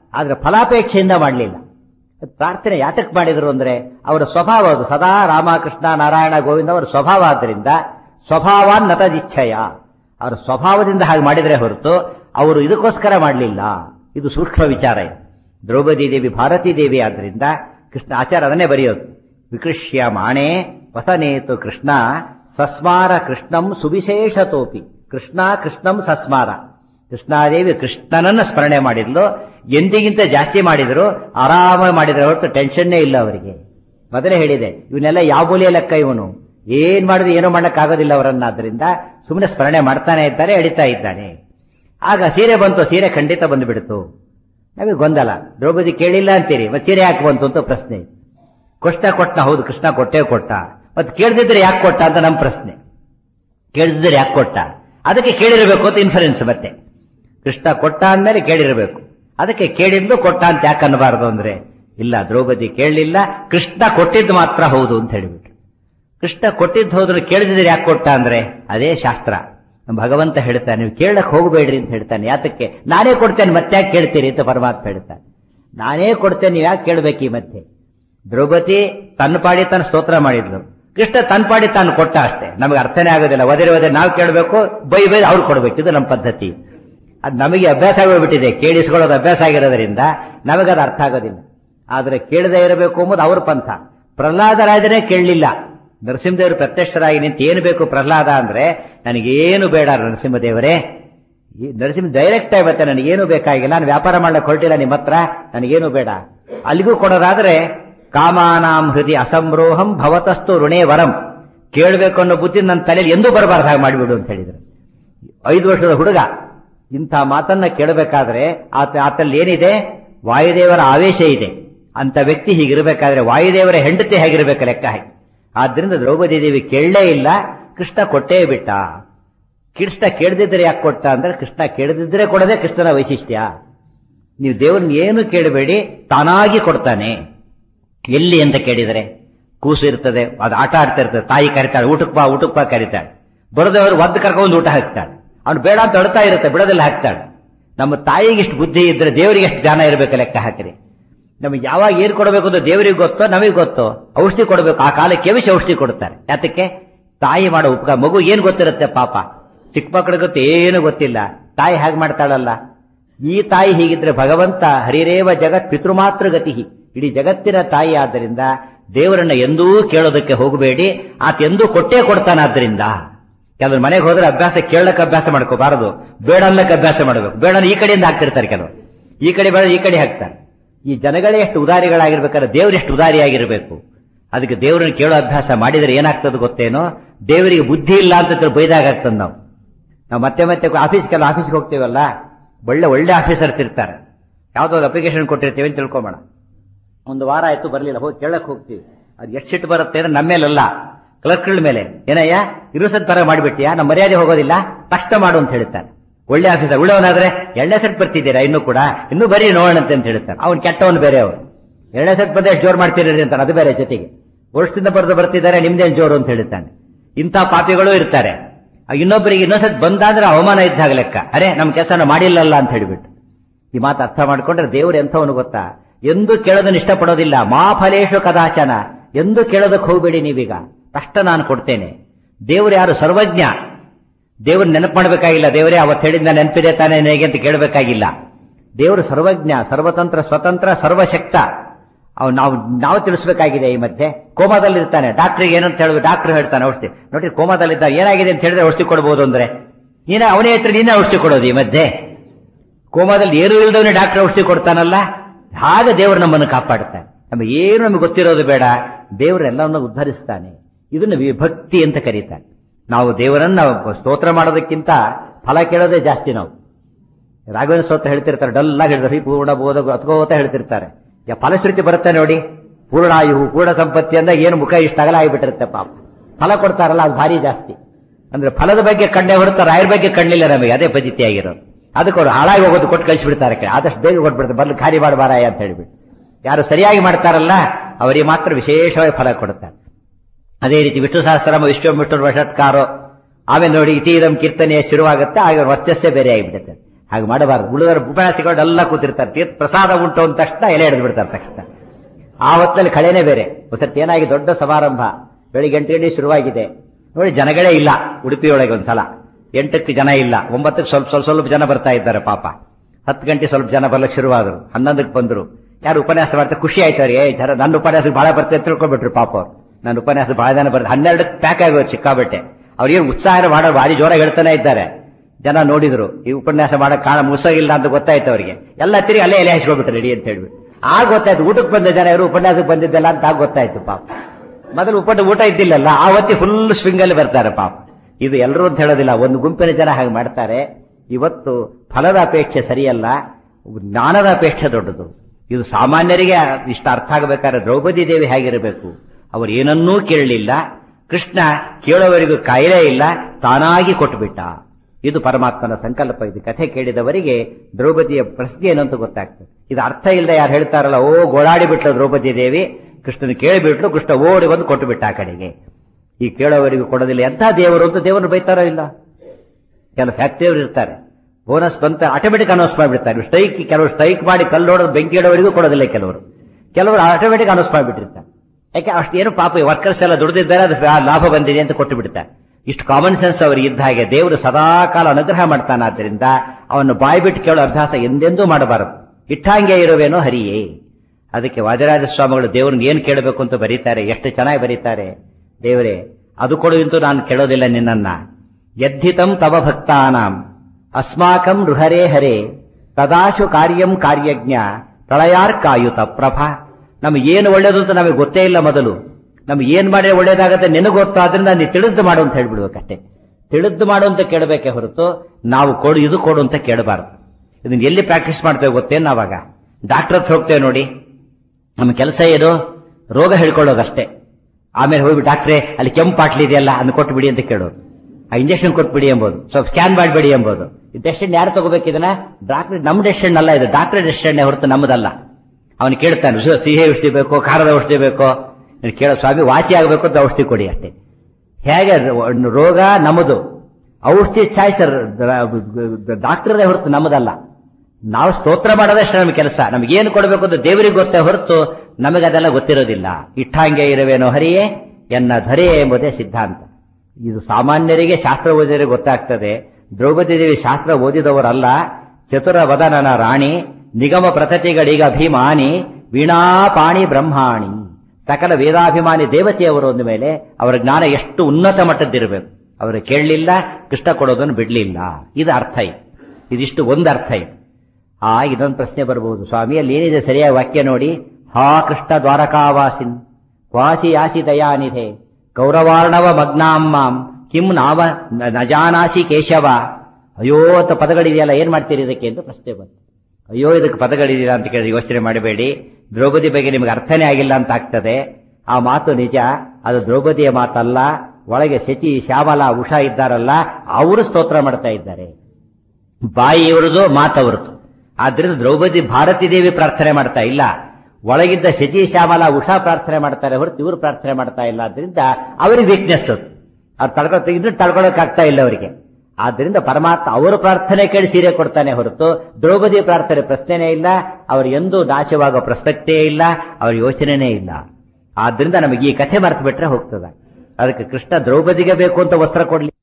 ಆದ್ರೆ ಫಲಾಪೇಕ್ಷೆಯಿಂದ ಮಾಡಲಿಲ್ಲ ಪ್ರಾರ್ಥನೆ ಯಾತಕ್ ಮಾಡಿದ್ರು ಅಂದ್ರೆ ಅವರ ಸ್ವಭಾವ ಅದು ಸದಾ ರಾಮಕೃಷ್ಣ ನಾರಾಯಣ ಗೋವಿಂದ ಅವರ ಸ್ವಭಾವ ಆದ್ದರಿಂದ ಸ್ವಭಾವಾನ್ ನತದಿಚ್ಛಯ ಅವರ ಸ್ವಭಾವದಿಂದ ಹಾಗೆ ಮಾಡಿದರೆ ಹೊರತು ಅವರು ಇದಕ್ಕೋಸ್ಕರ ಮಾಡಲಿಲ್ಲ ಇದು ಸೂಕ್ಷ್ಮ ವಿಚಾರ ಇದು ದ್ರೌಪದಿ ದೇವಿ ಭಾರತೀ ದೇವಿ ಆದ್ರಿಂದ ಕೃಷ್ಣ ಆಚಾರ ಅದನ್ನೇ ಬರೆಯೋದು ವಿಕೃಷ್ಯ ಮಾಣೆ ವಸನೇತು ಕೃಷ್ಣ ಸಸ್ಮಾರ ಕೃಷ್ಣಂ ಸುವಿಶೇಷತೋಪಿ ಕೃಷ್ಣ ಕೃಷ್ಣಂ ಸಸ್ಮಾರ ಕೃಷ್ಣಾದೇವಿ ಕೃಷ್ಣನನ್ನ ಸ್ಮರಣೆ ಮಾಡಿದ್ಲು ಎಂದಿಗಿಂತ ಜಾಸ್ತಿ ಮಾಡಿದ್ರು ಆರಾಮಾಗಿ ಮಾಡಿದ್ರೆ ಹೊರತು ಟೆನ್ಷನ್ನೇ ಇಲ್ಲ ಅವರಿಗೆ ಮೊದಲೇ ಹೇಳಿದೆ ಇವನ್ನೆಲ್ಲ ಯಾವ ಮೂಲೆಯ ಲೆಕ್ಕ ಇವನು ಏನ್ ಮಾಡಿದ್ರು ಏನೋ ಮಾಡಕ್ಕಾಗೋದಿಲ್ಲ ಅವರನ್ನಾದ್ರಿಂದ ಸುಮ್ಮನೆ ಸ್ಮರಣೆ ಮಾಡ್ತಾನೆ ಇದ್ದಾರೆ ಎಳಿತಾ ಇದ್ದಾನೆ ಆಗ ಸೀರೆ ಬಂತು ಸೀರೆ ಖಂಡಿತ ಬಂದುಬಿಡ್ತು ನಮಗೆ ಗೊಂದಲ ದ್ರೌಪದಿ ಕೇಳಿಲ್ಲ ಅಂತೀರಿ ಮತ್ತೆ ಸೀರೆ ಯಾಕೆ ಬಂತು ಅಂತ ಪ್ರಶ್ನೆ ಕೃಷ್ಣ ಕೊಟ್ಟ ಹೌದು ಕೃಷ್ಣ ಕೊಟ್ಟೇ ಕೊಟ್ಟ ಮತ್ತೆ ಕೇಳ್ದಿದ್ರೆ ಯಾಕೆ ಕೊಟ್ಟ ಅಂತ ನಮ್ಮ ಪ್ರಶ್ನೆ ಕೇಳಿದ್ರೆ ಯಾಕೆ ಕೊಟ್ಟ ಅದಕ್ಕೆ ಕೇಳಿರಬೇಕು ಅಂತ ಇನ್ಫರೆನ್ಸ್ ಮತ್ತೆ ಕೃಷ್ಣ ಕೊಟ್ಟ ಅಂದ್ಮೇಲೆ ಕೇಳಿರಬೇಕು ಅದಕ್ಕೆ ಕೇಳಿದ್ದು ಕೊಟ್ಟ ಅಂತ ಯಾಕೆ ಅನ್ನಬಾರದು ಅಂದ್ರೆ ಇಲ್ಲ ದ್ರೌಪದಿ ಕೇಳಲಿಲ್ಲ ಕೃಷ್ಣ ಕೊಟ್ಟಿದ್ದು ಮಾತ್ರ ಹೌದು ಅಂತ ಹೇಳಿಬಿಟ್ರು ಕೃಷ್ಣ ಕೊಟ್ಟಿದ್ದು ಹೋದ್ರು ಕೇಳಿದ್ರೆ ಯಾಕೆ ಕೊಟ್ಟ ಅಂದ್ರೆ ಅದೇ ಶಾಸ್ತ್ರ ನಮ್ಮ ಭಗವಂತ ಹೇಳ್ತಾನೆ ನೀವು ಕೇಳಕ್ ಹೋಗಬೇಡ್ರಿ ಅಂತ ಹೇಳ್ತಾನೆ ಯಾತಕ್ಕೆ ನಾನೇ ಕೊಡ್ತೇನೆ ಮತ್ತೆ ಯಾಕೆ ಕೇಳ್ತೀರಿ ಅಂತ ಪರಮಾತ್ಮ ಹೇಳ್ತಾನೆ ನಾನೇ ಕೊಡ್ತೇನೆ ನೀವು ಯಾಕೆ ಕೇಳ್ಬೇಕು ಈ ಮತ್ತೆ ದ್ರೌಪದಿ ತನ್ನ ಪಾಡಿ ತಾನು ಸ್ತೋತ್ರ ಮಾಡಿದ್ಲು ಕೃಷ್ಣ ತನ್ನ ಪಾಡಿ ತಾನು ಕೊಟ್ಟ ಅಷ್ಟೇ ನಮಗೆ ಅರ್ಥನೇ ಆಗೋದಿಲ್ಲ ಒದರೆ ಒದೆ ನಾವು ಕೇಳಬೇಕು ಬೈ ಬೈ ಅವ್ರು ಕೊಡ್ಬೇಕು ಇದು ನಮ್ಮ ಪದ್ಧತಿ ಅದು ನಮಗೆ ಅಭ್ಯಾಸ ಆಗೋಗ್ಬಿಟ್ಟಿದೆ ಕೇಳಿಸ್ಕೊಳ್ಳೋದು ಅಭ್ಯಾಸ ಆಗಿರೋದ್ರಿಂದ ನಮಗದು ಅರ್ಥ ಆಗೋದಿಲ್ಲ ಆದ್ರೆ ಕೇಳದೇ ಇರಬೇಕು ಎಂಬುದು ಅವ್ರ ಪಂಥ ಪ್ರಹ್ಲಾದರಾಜನೇ ಕೇಳಲಿಲ್ಲ ನರಸಿಂಹದೇವರು ಪ್ರತ್ಯಕ್ಷರಾಗಿ ನಿಂತು ಏನು ಬೇಕು ಪ್ರಹ್ಲಾದ ಅಂದ್ರೆ ನನಗೇನು ಬೇಡ ನರಸಿಂಹದೇವರೇ ಈ ನರಸಿಂಹ ಡೈರೆಕ್ಟ್ ಆಗಿ ಮತ್ತೆ ನನಗೇನು ಬೇಕಾಗಿಲ್ಲ ನಾನು ವ್ಯಾಪಾರ ಮಾಡಕ್ಕೆ ಹೊರಟಿಲ್ಲ ನಿಮ್ಮ ಹತ್ರ ನನಗೇನು ಬೇಡ ಅಲ್ಲಿಗೂ ಕೊಡೋದಾದ್ರೆ ಕಾಮಾನಾಂ ಹೃದಯ ಅಸಂರೋಹಂ ಭವತಸ್ತು ಋಣೇ ವರಂ ಕೇಳಬೇಕು ಅನ್ನೋ ಬುದ್ಧಿ ನನ್ನ ತಲೆಯಲ್ಲಿ ಎಂದೂ ಬರಬಾರ್ದು ಹಾಗೆ ಮಾಡಿಬಿಡು ಅಂತ ಹೇಳಿದ್ರು ಐದು ವರ್ಷದ ಹುಡುಗ ಇಂಥ ಮಾತನ್ನ ಕೇಳಬೇಕಾದ್ರೆ ಆತ ಆತಲ್ಲಿ ಏನಿದೆ ವಾಯುದೇವರ ಆವೇಶ ಇದೆ ಅಂತ ವ್ಯಕ್ತಿ ಹೀಗಿರಬೇಕಾದ್ರೆ ವಾಯುದೇವರ ಹೆಂಡತಿ ಹೇಗಿರ್ಬೇಕು ಲೆಕ್ಕ ಹಾಕಿ ಆದ್ರಿಂದ ದ್ರೌಪದಿ ದೇವಿ ಕೇಳಲೇ ಇಲ್ಲ ಕೃಷ್ಣ ಕೊಟ್ಟೇ ಬಿಟ್ಟ ಕೃಷ್ಣ ಕೇಳದಿದ್ರೆ ಯಾಕೆ ಕೊಟ್ಟ ಅಂದ್ರೆ ಕೃಷ್ಣ ಕೇಳದಿದ್ರೆ ಕೊಡದೆ ಕೃಷ್ಣನ ವೈಶಿಷ್ಟ್ಯ ನೀವು ದೇವ್ರನ್ನ ಏನು ಕೇಳಬೇಡಿ ತಾನಾಗಿ ಕೊಡ್ತಾನೆ ಎಲ್ಲಿ ಅಂತ ಕೇಳಿದರೆ ಕೂಸು ಇರ್ತದೆ ಅದು ಆಟ ಆಡ್ತಾ ಇರ್ತದೆ ತಾಯಿ ಕರಿತಾಳೆ ಊಟಕ್ಕೆ ಬಾ ಊಟಕ್ಕೆ ಬಾ ಕರಿತಾಳೆ ಬರದವರು ಒದ್ದು ಕರ್ಕೊಂಡು ಊಟ ಹಾಕ್ತಾಳೆ ಅವ್ನು ಬೇಡ ಅಂತ ಅಳ್ತಾ ಇರುತ್ತೆ ಬಿಡೋದಿಲ್ಲ ಹಾಕ್ತಾಳೆ ನಮ್ಮ ತಾಯಿಗೆ ಇಷ್ಟು ಬುದ್ಧಿ ಇದ್ರೆ ದೇವರಿಗೆ ಎಷ್ಟು ಜ್ಞಾನ ಇರಬೇಕು ಲೆಕ್ಕ ಹಾಕಿರಿ ನಮಗೆ ಯಾವಾಗ ಏನ್ ಕೊಡಬೇಕು ಅಂತ ದೇವರಿಗೆ ಗೊತ್ತೋ ನಮಗೆ ಗೊತ್ತೋ ಔಷಧಿ ಕೊಡಬೇಕು ಆ ಕಾಲಕ್ಕೆ ಕೆವಿಸಿ ಔಷಧಿ ಕೊಡ್ತಾರೆ ಯಾತಕ್ಕೆ ತಾಯಿ ಮಾಡೋ ಉಪಕಾರ ಮಗು ಏನ್ ಗೊತ್ತಿರುತ್ತೆ ಪಾಪ ಚಿಕ್ಕ ಮಕ್ಕಳಿಗೆ ಗೊತ್ತು ಏನು ಗೊತ್ತಿಲ್ಲ ತಾಯಿ ಹಾಗೆ ಮಾಡ್ತಾಳಲ್ಲ ಈ ತಾಯಿ ಹೀಗಿದ್ರೆ ಭಗವಂತ ಹರಿರೇವ ಜಗತ್ ಪಿತೃಮಾತೃ ಗತಿ ಇಡೀ ಜಗತ್ತಿನ ತಾಯಿ ಆದ್ದರಿಂದ ದೇವರನ್ನ ಎಂದೂ ಕೇಳೋದಕ್ಕೆ ಹೋಗಬೇಡಿ ಆತ ಎಂದೂ ಕೊಟ್ಟೇ ಕೊಡ್ತಾನಾದ್ರಿಂದ ಕೆಲವರು ಮನೆಗೆ ಹೋದ್ರೆ ಅಭ್ಯಾಸ ಕೇಳಕ್ಕೆ ಅಭ್ಯಾಸ ಮಾಡ್ಕೋಬಾರದು ಬೇಡ ಅನ್ಲಕ್ಕೆ ಅಭ್ಯಾಸ ಮಾಡಬೇಕು ಬೇಡ ಅಂದ್ರೆ ಈ ಕಡೆಯಿಂದ ಹಾಕ್ತಿರ್ತಾರೆ ಕೆಲವರು ಈ ಕಡೆ ಬೇಡ ಈ ಕಡೆ ಹಾಕ್ತಾರೆ ಈ ಜನಗಳೇ ಎಷ್ಟು ಉದಾರಿಗಳಾಗಿರ್ಬೇಕಾದ್ರೆ ದೇವ್ರು ಎಷ್ಟು ಉದಾರಿಯಾಗಿರ್ಬೇಕು ಅದಕ್ಕೆ ದೇವರನ್ನು ಕೇಳೋ ಅಭ್ಯಾಸ ಮಾಡಿದ್ರೆ ಏನಾಗ್ತದೆ ಗೊತ್ತೇನೋ ದೇವರಿಗೆ ಬುದ್ಧಿ ಇಲ್ಲ ಅಂತ ಬೈದಾಗ ಆಗ್ತದೆ ನಾವು ನಾವು ಮತ್ತೆ ಮತ್ತೆ ಆಫೀಸ್ ಕೆಲ ಆಫೀಸ್ಗೆ ಹೋಗ್ತೀವಲ್ಲ ಒಳ್ಳೆ ಒಳ್ಳೆ ಆಫೀಸರ್ಸ್ ಇರ್ತಾರೆ ಯಾವುದೋ ಅಪ್ಲಿಕೇಶನ್ ಕೊಟ್ಟಿರ್ತೀವಿ ಅಂತ ತಿಳ್ಕೊಂಬೋಣ ಒಂದು ವಾರ ಆಯ್ತು ಬರಲಿಲ್ಲ ಹೋಗಿ ಕೇಳಕ್ ಹೋಗ್ತೀವಿ ಅದು ಎಷ್ಟು ಸಿಟ್ಟು ಬರುತ್ತೆ ಅಂದ್ರೆ ನಮ್ಮ ಮೇಲಲ್ಲ ಕ್ಲರ್ಕ್ಗಳ ಮೇಲೆ ಏನಯ್ಯ ಇರುಸದ್ ತರ ಮಾಡಿಬಿಟ್ಟಿಯಾ ನಮ್ಮ ಮರ್ಯಾದೆ ಹೋಗೋದಿಲ್ಲ ಕಷ್ಟ ಮಾಡು ಅಂತ ಹೇಳ್ತಾನೆ ಒಳ್ಳೆ ಆಫೀಸರ್ ಒಳ್ಳೆಯವನಾದ್ರೆ ಎರಡನೇ ಸೆಟ್ ಬರ್ತಿದ್ದೀರಾ ಇನ್ನೂ ಕೂಡ ಇನ್ನೂ ಬರೀ ನೋಡೋಣಂತೆ ಅಂತ ಹೇಳ್ತಾನೆ ಅವ್ನು ಕೆಟ್ಟವನು ಬೇರೆ ಅವನು ಎರಡನೇ ಸೆಟ್ ಬಂದ್ರೆ ಎಷ್ಟು ಜೋರು ಮಾಡ್ತೀರಿ ಅಂತಾನೆ ಅದು ಬೇರೆ ಜೊತೆಗೆ ವರ್ಷದಿಂದ ಬರೆದು ಬರ್ತಿದ್ದಾರೆ ನಿಮ್ದೇನ್ ಜೋರು ಅಂತ ಹೇಳ್ತಾನೆ ಇಂಥ ಪಾಪಿಗಳು ಇರ್ತಾರೆ ಇನ್ನೊಬ್ಬರಿಗೆ ಇನ್ನೊಂದ್ಸತ್ ಬಂದಾದ್ರೆ ಅವಮಾನ ಇದ್ದಾಗ ಲೆಕ್ಕ ಅರೆ ನಮ್ ಕೆಲಸನ ಮಾಡಿಲ್ಲಲ್ಲ ಅಂತ ಹೇಳಿಬಿಟ್ಟು ಈ ಮಾತು ಅರ್ಥ ಮಾಡ್ಕೊಂಡ್ರೆ ದೇವ್ರು ಎಂಥವನು ಗೊತ್ತಾ ಎಂದು ಕೇಳೋದನ್ನ ಇಷ್ಟಪಡೋದಿಲ್ಲ ಮಾ ಫಲೇಶು ಕದಾಚನ ಎಂದು ಕೇಳೋದಕ್ಕೆ ಹೋಗ್ಬೇಡಿ ನೀವೀಗ ಕಷ್ಟ ನಾನು ಕೊಡ್ತೇನೆ ದೇವ್ರು ಯಾರು ಸರ್ವಜ್ಞ ದೇವ್ರು ನೆನಪು ಮಾಡಬೇಕಾಗಿಲ್ಲ ದೇವರೇ ಅವತ್ತು ಹೇಳಿದ ನೆನಪಿದೆ ತಾನೇ ಹೇಗೆ ಅಂತ ಕೇಳಬೇಕಾಗಿಲ್ಲ ದೇವರು ಸರ್ವಜ್ಞ ಸರ್ವತಂತ್ರ ಸ್ವತಂತ್ರ ಸರ್ವಶಕ್ತ ಅವ್ ನಾವು ನಾವು ತಿಳಿಸ್ಬೇಕಾಗಿದೆ ಈ ಮಧ್ಯೆ ಕೋಮಾದಲ್ಲಿ ಇರ್ತಾನೆ ಡಾಕ್ಟ್ರಿಗೆ ಏನಂತ ಹೇಳುದು ಡಾಕ್ಟರ್ ಹೇಳ್ತಾನೆ ಔಷಧಿ ನೋಡಿ ಕೋಮಾದಲ್ಲಿದ್ದ ಏನಾಗಿದೆ ಅಂತ ಹೇಳಿದ್ರೆ ಔಷಧಿ ಕೊಡಬಹುದು ಅಂದ್ರೆ ನೀನೇ ಅವನೇ ಹತ್ರ ನೀನೇ ಔಷಧಿ ಕೊಡೋದು ಈ ಮಧ್ಯೆ ಕೋಮಾದಲ್ಲಿ ಏನೂ ಇಲ್ಲದವನೇ ಡಾಕ್ಟರ್ ಔಷಧಿ ಕೊಡ್ತಾನಲ್ಲ ಹಾಗೆ ದೇವರು ನಮ್ಮನ್ನು ಕಾಪಾಡುತ್ತಾನೆ ನಮಗೆ ಏನು ನಮಗೆ ಗೊತ್ತಿರೋದು ಬೇಡ ದೇವರೆಲ್ಲವನ್ನು ಉದ್ಧರಿಸ್ತಾನೆ ಇದನ್ನು ವಿಭಕ್ತಿ ಅಂತ ಕರೀತಾನೆ ನಾವು ದೇವರನ್ನ ಸ್ತೋತ್ರ ಮಾಡೋದಕ್ಕಿಂತ ಫಲ ಕೇಳೋದೇ ಜಾಸ್ತಿ ನಾವು ರಾಘವೇಂದ್ರ ಸ್ತೋತ್ರ ಹೇಳ್ತಿರ್ತಾರೆ ಡಲ್ಲಾಗಿ ಹೇಳಿದ್ರೆ ಪೂರ್ಣ ಬೋಧ ಅತ್ಕೋತ ಹೇಳ್ತಿರ್ತಾರೆ ಯಾ ಫಲಶ್ರುತಿ ಬರುತ್ತೆ ನೋಡಿ ಪೂರ್ಣಾಯು ಪೂರ್ಣ ಸಂಪತ್ತಿ ಅಂದಾಗ ಏನು ಮುಖ ಇಷ್ಟ ಆಗಲ ಆಗಿಬಿಟ್ಟಿರುತ್ತೆ ಪಾಪ ಫಲ ಕೊಡ್ತಾರಲ್ಲ ಅದು ಭಾರಿ ಜಾಸ್ತಿ ಅಂದ್ರೆ ಫಲದ ಬಗ್ಗೆ ಕಣ್ಣೆ ಹೊರತು ರಾಯರ ಬಗ್ಗೆ ಕಣ್ಣಿಲ್ಲ ನಮಗೆ ಅದೇ ಪದ್ಧತಿ ಆಗಿರೋದು ಅದಕ್ಕೆ ಅವ್ರು ಹಾಳಾಗಿ ಹೋಗೋದು ಕೊಟ್ಟು ಕಳಿಸ್ಬಿಡ್ತಾರೆ ಆದಷ್ಟು ಬೇಗ ಕೊಟ್ಬಿಡ್ತಾರೆ ಬರ್ಲಿ ಖಾಲಿ ಮಾಡಬಾರಾಯ ಅಂತ ಹೇಳ್ಬಿಟ್ಟು ಯಾರು ಸರಿಯಾಗಿ ಮಾಡ್ತಾರಲ್ಲ ಅವರಿಗೆ ಮಾತ್ರ ವಿಶೇಷವಾಗಿ ಫಲ ಕೊಡುತ್ತಾರೆ ಅದೇ ರೀತಿ ವಿಷ್ಣು ಸಹಸ್ರನಾಮ ವಿಶ್ವ ವಿಷ್ಣು ವಷಟ್ಕಾರೋ ಆಮೇಲೆ ನೋಡಿ ಇತೀರಂ ಕೀರ್ತನೆಯ ಶುರುವಾಗುತ್ತೆ ಆಗ ವರ್ಚಸ್ಸೇ ಬೇರೆ ಆಗಿಬಿಡುತ್ತೆ ಹಾಗೆ ಮಾಡಬಾರದು ಉಳಿದವರು ಉಪನ್ಯಾಸಿಗಳು ಎಲ್ಲ ಕೂತಿರ್ತಾರೆ ತೀರ್ಥ ಪ್ರಸಾದ ಉಂಟು ಅಂದ ತಕ್ಷಣ ಎಲೆ ಹಿಡಿದು ಬಿಡ್ತಾರೆ ತಕ್ಷಣ ಆ ಹೊತ್ತಲ್ಲಿ ಕಳೆನೇ ಬೇರೆ ಒಂದ್ಸರ್ತಿ ಏನಾಗಿ ದೊಡ್ಡ ಸಮಾರಂಭ ಬೆಳಿಗ್ಗೆ ಎಂಟು ಗಂಟೆ ಶುರುವಾಗಿದೆ ನೋಡಿ ಜನಗಳೇ ಇಲ್ಲ ಉಡುಪಿಯೊಳಗೆ ಒಂದ್ಸಲ ಎಂಟಕ್ಕೆ ಜನ ಇಲ್ಲ ಒಂಬತ್ತಕ್ಕೆ ಸ್ವಲ್ಪ ಸ್ವಲ್ಪ ಸ್ವಲ್ಪ ಜನ ಬರ್ತಾ ಇದ್ದಾರೆ ಪಾಪ ಹತ್ತು ಗಂಟೆ ಸ್ವಲ್ಪ ಜನ ಬರ್ಲಿಕ್ಕೆ ಶುರುವಾದರು ಹನ್ನೊಂದಕ್ಕೆ ಬಂದರು ಯಾರು ಉಪನ್ಯಾಸ ಮಾಡ್ತಾರೆ ಖುಷಿ ಆಯ್ತು ಅವ್ರಿಗೆ ಏ, ಜನ ನನ್ನ ಉಪನ್ಯಾಸಕ್ಕೆ ಬಹಳ ಬರ್ತದೆ ತಿಳ್ಕೊಬಿಟ್ರು ಪಾಪ ಅವ್ರು ನನ್ನ ಉಪನ್ಯಾಸ ಬಹಳ ಜನ ಬರ್ತದೆ ಹನ್ನೆರಡಕ್ಕೆ ಪ್ಯಾಕ್ ಆಗೋದು ಸಿಕ್ಕಾಬಟ್ಟೆ ಅವ್ರಿಗೆ ಉತ್ಸಾಹ ಮಾಡೋ ಭಾರಿ ಜೋರಾಗಿ ಹೇಳ್ತಾನೆ ಇದ್ದಾರೆ ಜನ ನೋಡಿದ್ರು ಈ ಉಪನ್ಯಾಸ ಮಾಡಕ್ ಕಾಣ ಮುಗಿಸೋಗಿಲ್ಲ ಅಂತ ಗೊತ್ತಾಯ್ತು ಅವರಿಗೆ ಎಲ್ಲ ತಿರುಗಿ ಅಲ್ಲೇ ಎಲೆ ಹಚ್ಕೊಬಿಟ್ರು ರೆಡಿ ಅಂತ ಹೇಳ್ಬಿಟ್ಟು ಆಗ ಗೊತ್ತಾಯ್ತು ಊಟಕ್ಕೆ ಬಂದ ಜನ ಇವರು ಉಪನ್ಯಾಸಕ್ಕೆ ಬಂದಿದ್ದಲ್ಲ ಅಂತ ಆಗ ಗೊತ್ತಾಯ್ತು ಪಾಪ ಮೊದಲು ಉಪಟ ಊಟ ಇದ್ದಿಲ್ಲಲ್ಲ ಆ ಹೊತ್ತಿ ಫುಲ್ ಸ್ವಿಂಗ್ ಅಲ್ಲಿ ಬರ್ತಾರೆ ಪಾಪ ಇದು ಎಲ್ಲರೂ ಅಂತ ಹೇಳೋದಿಲ್ಲ ಒಂದು ಗುಂಪಿನ ಜನ ಹಾಗೆ ಮಾಡ್ತಾರೆ ಇವತ್ತು ಫಲದ ಅಪೇಕ್ಷೆ ಸರಿಯಲ್ಲ ಜ್ಞಾನದ ಅಪೇಕ್ಷೆ ದೊಡ್ಡದು ಇದು ಸಾಮಾನ್ಯರಿಗೆ ಇಷ್ಟ ಅರ್ಥ ಆಗಬೇಕಾದ್ರೆ ದ್ರೌಪದಿ ದೇವಿ ಹೇಗಿರಬೇಕು ಅವರು ಏನನ್ನೂ ಕೇಳಲಿಲ್ಲ ಕೃಷ್ಣ ಕೇಳೋವರಿಗೂ ಕಾಯಿಲೆ ಇಲ್ಲ ತಾನಾಗಿ ಕೊಟ್ಟುಬಿಟ್ಟ ಇದು ಪರಮಾತ್ಮನ ಸಂಕಲ್ಪ ಇದು ಕಥೆ ಕೇಳಿದವರಿಗೆ ದ್ರೌಪದಿಯ ಪ್ರಶ್ನೆ ಏನು ಅಂತ ಗೊತ್ತಾಗ್ತದೆ ಇದು ಅರ್ಥ ಇಲ್ಲದೆ ಯಾರು ಹೇಳ್ತಾರಲ್ಲ ಓ ಗೋಳಾಡಿ ಬಿಟ್ಲು ದ್ರೌಪದಿ ದೇವಿ ಕೃಷ್ಣನ ಕೇಳಿಬಿಟ್ಲು ಕೃಷ್ಣ ಓಡಿ ಬಂದು ಕೊಟ್ಟು ಬಿಟ್ಟ ಆ ಕಡೆಗೆ ಈ ಕೇಳೋವರಿಗೂ ಕೊಡೋದಿಲ್ಲ ಎಂಥ ದೇವರು ಅಂತ ದೇವರು ಬೈತಾರೋ ಇಲ್ಲ ಕೆಲವು ಫ್ಯಾಕ್ಟರಿಯವರು ಇರ್ತಾರೆ ಬೋನಸ್ ಬಂತ ಆಟೋಮೆಟಿಕ್ ಅನೌನ್ಸ್ ಮಾಡಿಬಿಡ್ತಾರೆ ಸ್ಟ್ರೈಕ್ ಕೆಲವರು ಸ್ಟ್ರೈಕ್ ಮಾಡಿ ಕಲ್ಲೋಡೋದು ಬೆಂಕಿ ಇಡೋವರಿಗೂ ಕೊಡೋದಿಲ್ಲ ಕೆಲವರು ಕೆಲವರು ಆಟೋಮೆಟಿಕ್ ಅನೌನ್ಸ್ ಮಾಡಿಬಿಟ್ಟಿರ್ತಾರೆ ಯಾಕೆ ಅಷ್ಟು ಏನು ಪಾಪ ವರ್ಕರ್ಸ್ ಎಲ್ಲ ದುಡಿದಿದ್ದಾರೆ ಅದು ಆ ಲಾಭ ಬಂದಿದೆ ಅಂತ ಕೊಟ್ಟು ಬಿಡ್ತಾರೆ ಇಷ್ಟು ಕಾಮನ್ ಸೆನ್ಸ್ ಅವರಿಗೆ ಇದ್ದ ಹಾಗೆ ದೇವರು ಸದಾಕಾಲ ಅನುಗ್ರಹ ಮಾಡ್ತಾನಾದ್ರಿಂದ ಅವನು ಬಾಯಿ ಬಿಟ್ಟು ಕೇಳೋ ಅಭ್ಯಾಸ ಎಂದೆಂದೂ ಮಾಡಬಾರದು ಇಟ್ಟಂಗೆ ಇರುವೇನೋ ಹರಿಯೇ ಅದಕ್ಕೆ ವಾಜರಾಜ ಸ್ವಾಮಿಗಳು ದೇವ್ರನ್ನ ಏನ್ ಕೇಳಬೇಕು ಅಂತ ಬರೀತಾರೆ ಎಷ್ಟು ಚೆನ್ನಾಗಿ ಬರೀತಾರೆ ದೇವರೇ ಅದು ಕೊಡು ಇಂತೂ ನಾನು ಕೇಳೋದಿಲ್ಲ ನಿನ್ನನ್ನ ಯದ್ಧಿತಂ ತವ ಭಕ್ತಾನಾಂ ಅಸ್ಮಾಕಂ ರುಹರೇ ಹರೇ ತದಾಶು ಕಾರ್ಯಂ ಕಾರ್ಯಜ್ಞ ಪ್ರಳಯಾರ್ಕಾಯುತ ಪ್ರಭಾ ನಮ್ಗೆ ಏನು ಒಳ್ಳೇದು ಅಂತ ನಮಗೆ ಗೊತ್ತೇ ಇಲ್ಲ ಮೊದಲು ನಮ್ಗೆ ಏನ್ ಮಾಡಿದ್ರೆ ಒಳ್ಳೇದಾಗತ್ತೆ ನಿನಗೆ ಗೊತ್ತಾದ್ರಿಂದ ನೀ ತಿಳಿದು ಮಾಡು ಅಂತ ಹೇಳ್ಬಿಡ್ಬೇಕಷ್ಟೇ ತಿಳಿದು ಮಾಡು ಅಂತ ಕೇಳಬೇಕೆ ಹೊರತು ನಾವು ಕೊಡು ಇದು ಕೊಡು ಅಂತ ಕೇಳಬಾರದು ಇದನ್ನ ಎಲ್ಲಿ ಪ್ರಾಕ್ಟೀಸ್ ಮಾಡ್ತೇವೆ ಗೊತ್ತೇನು ನಾವಾಗ ಡಾಕ್ಟರ್ ಹತ್ರ ಹೋಗ್ತೇವೆ ನೋಡಿ ನಮ್ಮ ಕೆಲಸ ಏನು ರೋಗ ಹೇಳ್ಕೊಳ್ಳೋದಷ್ಟೇ ಆಮೇಲೆ ಹೋಗಿ ಡಾಕ್ಟ್ರೇ ಅಲ್ಲಿ ಕೆಂಪು ಪಾಟ್ಲಿ ಇದೆಯಲ್ಲ ಅದನ್ನ ಕೊಟ್ಟು ಬಿಡಿ ಅಂತ ಕೇಳೋದು ಆ ಇಂಜೆಕ್ಷನ್ ಕೊಟ್ಬಿಡಿ ಎಂಬುದು ಸ್ವಲ್ಪ ಸ್ಕ್ಯಾನ್ ಮಾಡಬೇಡಿ ಎಂಬುದು ಈ ಡೆಸಿಷನ್ ಯಾರು ತಗೋಬೇಕು ಇದನ್ನ ಡಾಕ್ಟರ್ ನಮ್ಮ ಡೆಸಿಷನ್ ಅಲ್ಲ ಇದು ಡಾಕ್ಟರ್ ಡೆಸಿಷನ್ ಹೊರತು ನಮ್ಮದಲ್ಲ ಅವನು ಕೇಳ್ತಾನೆ "ಸು- ಸಿಹಿ ಔಷಧಿ ಬೇಕೋ ಖಾರದ ಔಷಧಿ ಬೇಕೋ ನೀನು ಕೇಳೋ ಸ್ವಾಮಿ ವಾಸಿ ಆಗಬೇಕು ಅಂತ ಔಷಧಿ ಕೊಡಿ ಅಷ್ಟೇ ಹೇಗೆ ರ- ರೋಗ ನಮ್ಮದು ಔಷಧಿ ಚಾಯ್ಸ್ ಡಾಕ್ಟರ್ದೇ ಹೊರತು ನಮ್ಮದಲ್ಲ ನಾವು ಸ್ತೋತ್ರ ಮಾಡೋದಷ್ಟೇ ನಮ್ಮ ಕೆಲಸ ನಮಗೇನು ಕೊಡಬೇಕು ಅಂತ ದೇವರಿಗೆ ಗೊತ್ತೇ ಹೊರತು ನಮಗೆ ಅದೆಲ್ಲ ಗೊತ್ತಿರೋದಿಲ್ಲ ಇಟ್ಟಾಂಗೆ ಇರುವೇನೋ ಹರಿಯೇ ಎನ್ನ ಧರೆ ಎಂಬುದೇ ಸಿದ್ಧಾಂತ ಇದು ಸಾಮಾನ್ಯರಿಗೆ ಶಾಸ್ತ್ರ ಓದಿದರೆ ಗೊತ್ತಾಗ್ತದೆ ದ್ರೌಪದಿ ದೇವಿ ಶಾಸ್ತ್ರ ಓದಿದವರಲ್ಲ ಚತುರ ವದನನ ರಾಣಿ ನಿಗಮ ಪ್ರತತಿಗಳೀಗ ಭೀಮಾನಿ ವೀಣಾಪಾಣಿ ಬ್ರಹ್ಮಾಣಿ ಸಕಲ ವೇದಾಭಿಮಾನಿ ದೇವತೆಯವರು ಅಂದ ಮೇಲೆ ಅವರ ಜ್ಞಾನ ಎಷ್ಟು ಉನ್ನತ ಮಟ್ಟದ್ದಿರಬೇಕು ಅವರು ಕೇಳಲಿಲ್ಲ ಕೃಷ್ಣ ಕೊಡೋದನ್ನು ಬಿಡಲಿಲ್ಲ ಇದು ಅರ್ಥ ಇದೆ ಇದಿಷ್ಟು ಒಂದು ಅರ್ಥ ಇದೆ ಆ ಇದೊಂದು ಪ್ರಶ್ನೆ ಬರಬಹುದು ಸ್ವಾಮಿ ಅಲ್ಲಿ ಏನಿದೆ ಸರಿಯಾದ ವಾಕ್ಯ ನೋಡಿ ಹಾ ಕೃಷ್ಣ ದ್ವಾರಕಾವಾಸಿನ್ ವಾಸಿ ಯಾಸಿ ದಯಾನಿಧೆ ಕೌರವಾರ್ಣವ ಮಗ್ನಾಂ ಕಿಂ ನಾವ ನ- ನಜಾನಾಸಿ ಕೇಶವ ಅಯ್ಯೋ ಅಂತ ಪದಗಳಿದೆಯಲ್ಲ ಏನ್ ಮಾಡ್ತೀರಿ ಇದಕ್ಕೆ ಅಂತ ಪ್ರಶ್ನೆ ಬಂತು ಅಯ್ಯೋ ಇದಕ್ಕೆ ಪದಗಳಿದೆಯಲ್ಲ ಅಂತ ಕೇಳಿ ಯೋಚನೆ ಮಾಡಬೇಡಿ ದ್ರೌಪದಿ ಬಗ್ಗೆ ನಿಮಗೆ ಅರ್ಥನೇ ಆಗಿಲ್ಲ ಅಂತ ಆಗ್ತದೆ ಆ ಮಾತು ನಿಜ ಅದು ದ್ರೌಪದಿಯ ಮಾತಲ್ಲ ಒಳಗೆ ಶಚಿ ಶ್ಯಾಮಲ ಉಷಾ ಇದ್ದಾರಲ್ಲ ಅವರು ಸ್ತೋತ್ರ ಮಾಡ್ತಾ ಇದ್ದಾರೆ ಬಾಯಿ ಇವರದು ಮಾತವರದು ಆದ್ರಿಂದ ದ್ರೌಪದಿ ಭಾರತಿ ದೇವಿ ಪ್ರಾರ್ಥನೆ ಮಾಡ್ತಾ ಇಲ್ಲ ಒಳಗಿದ್ದ ಶಚಿ ಶ್ಯಾಮಲ ಉಷಾ ಪ್ರಾರ್ಥನೆ ಮಾಡ್ತಾರೆ ಹೊರತು ಇವರು ಪ್ರಾರ್ಥನೆ ಮಾಡ್ತಾ ಇಲ್ಲ ಆದ್ರಿಂದ ಅವರಿಗೆ ವೀಕ್ನೆಸ್ ಅದು ಅವ್ರು ತಡ್ಕೊ ತೆಗೆದ್ರೆ ತಡ್ಕೊಳಕ್ ಆಗ್ತಾ ಇಲ್ಲ ಅವರಿಗೆ ಆದ್ರಿಂದ ಪರಮಾತ್ಮ ಅವರ ಪ್ರಾರ್ಥನೆ ಕೇಳಿ ಸೀರೆ ಕೊಡ್ತಾನೆ ಹೊರತು ದ್ರೌಪದಿ ಪ್ರಾರ್ಥನೆ ಪ್ರಶ್ನೆನೇ ಇಲ್ಲ ಅವ್ರು ಎಂದೂ ನಾಶವಾಗೋ ಪ್ರಸಕ್ತೇ ಇಲ್ಲ ಅವ್ರ ಯೋಚನೆನೇ ಇಲ್ಲ ಆದ್ರಿಂದ ನಮಗೆ ಈ ಕಥೆ ಮರೆತು ಬಿಟ್ರೆ ಹೋಗ್ತದೆ ಅದಕ್ಕೆ ಕೃಷ್ಣ ದ್ರೌಪದಿಗೆ ಬೇಕು ಅಂತ ವಸ್ತ್ರ ಕೊಡ್ಲಿ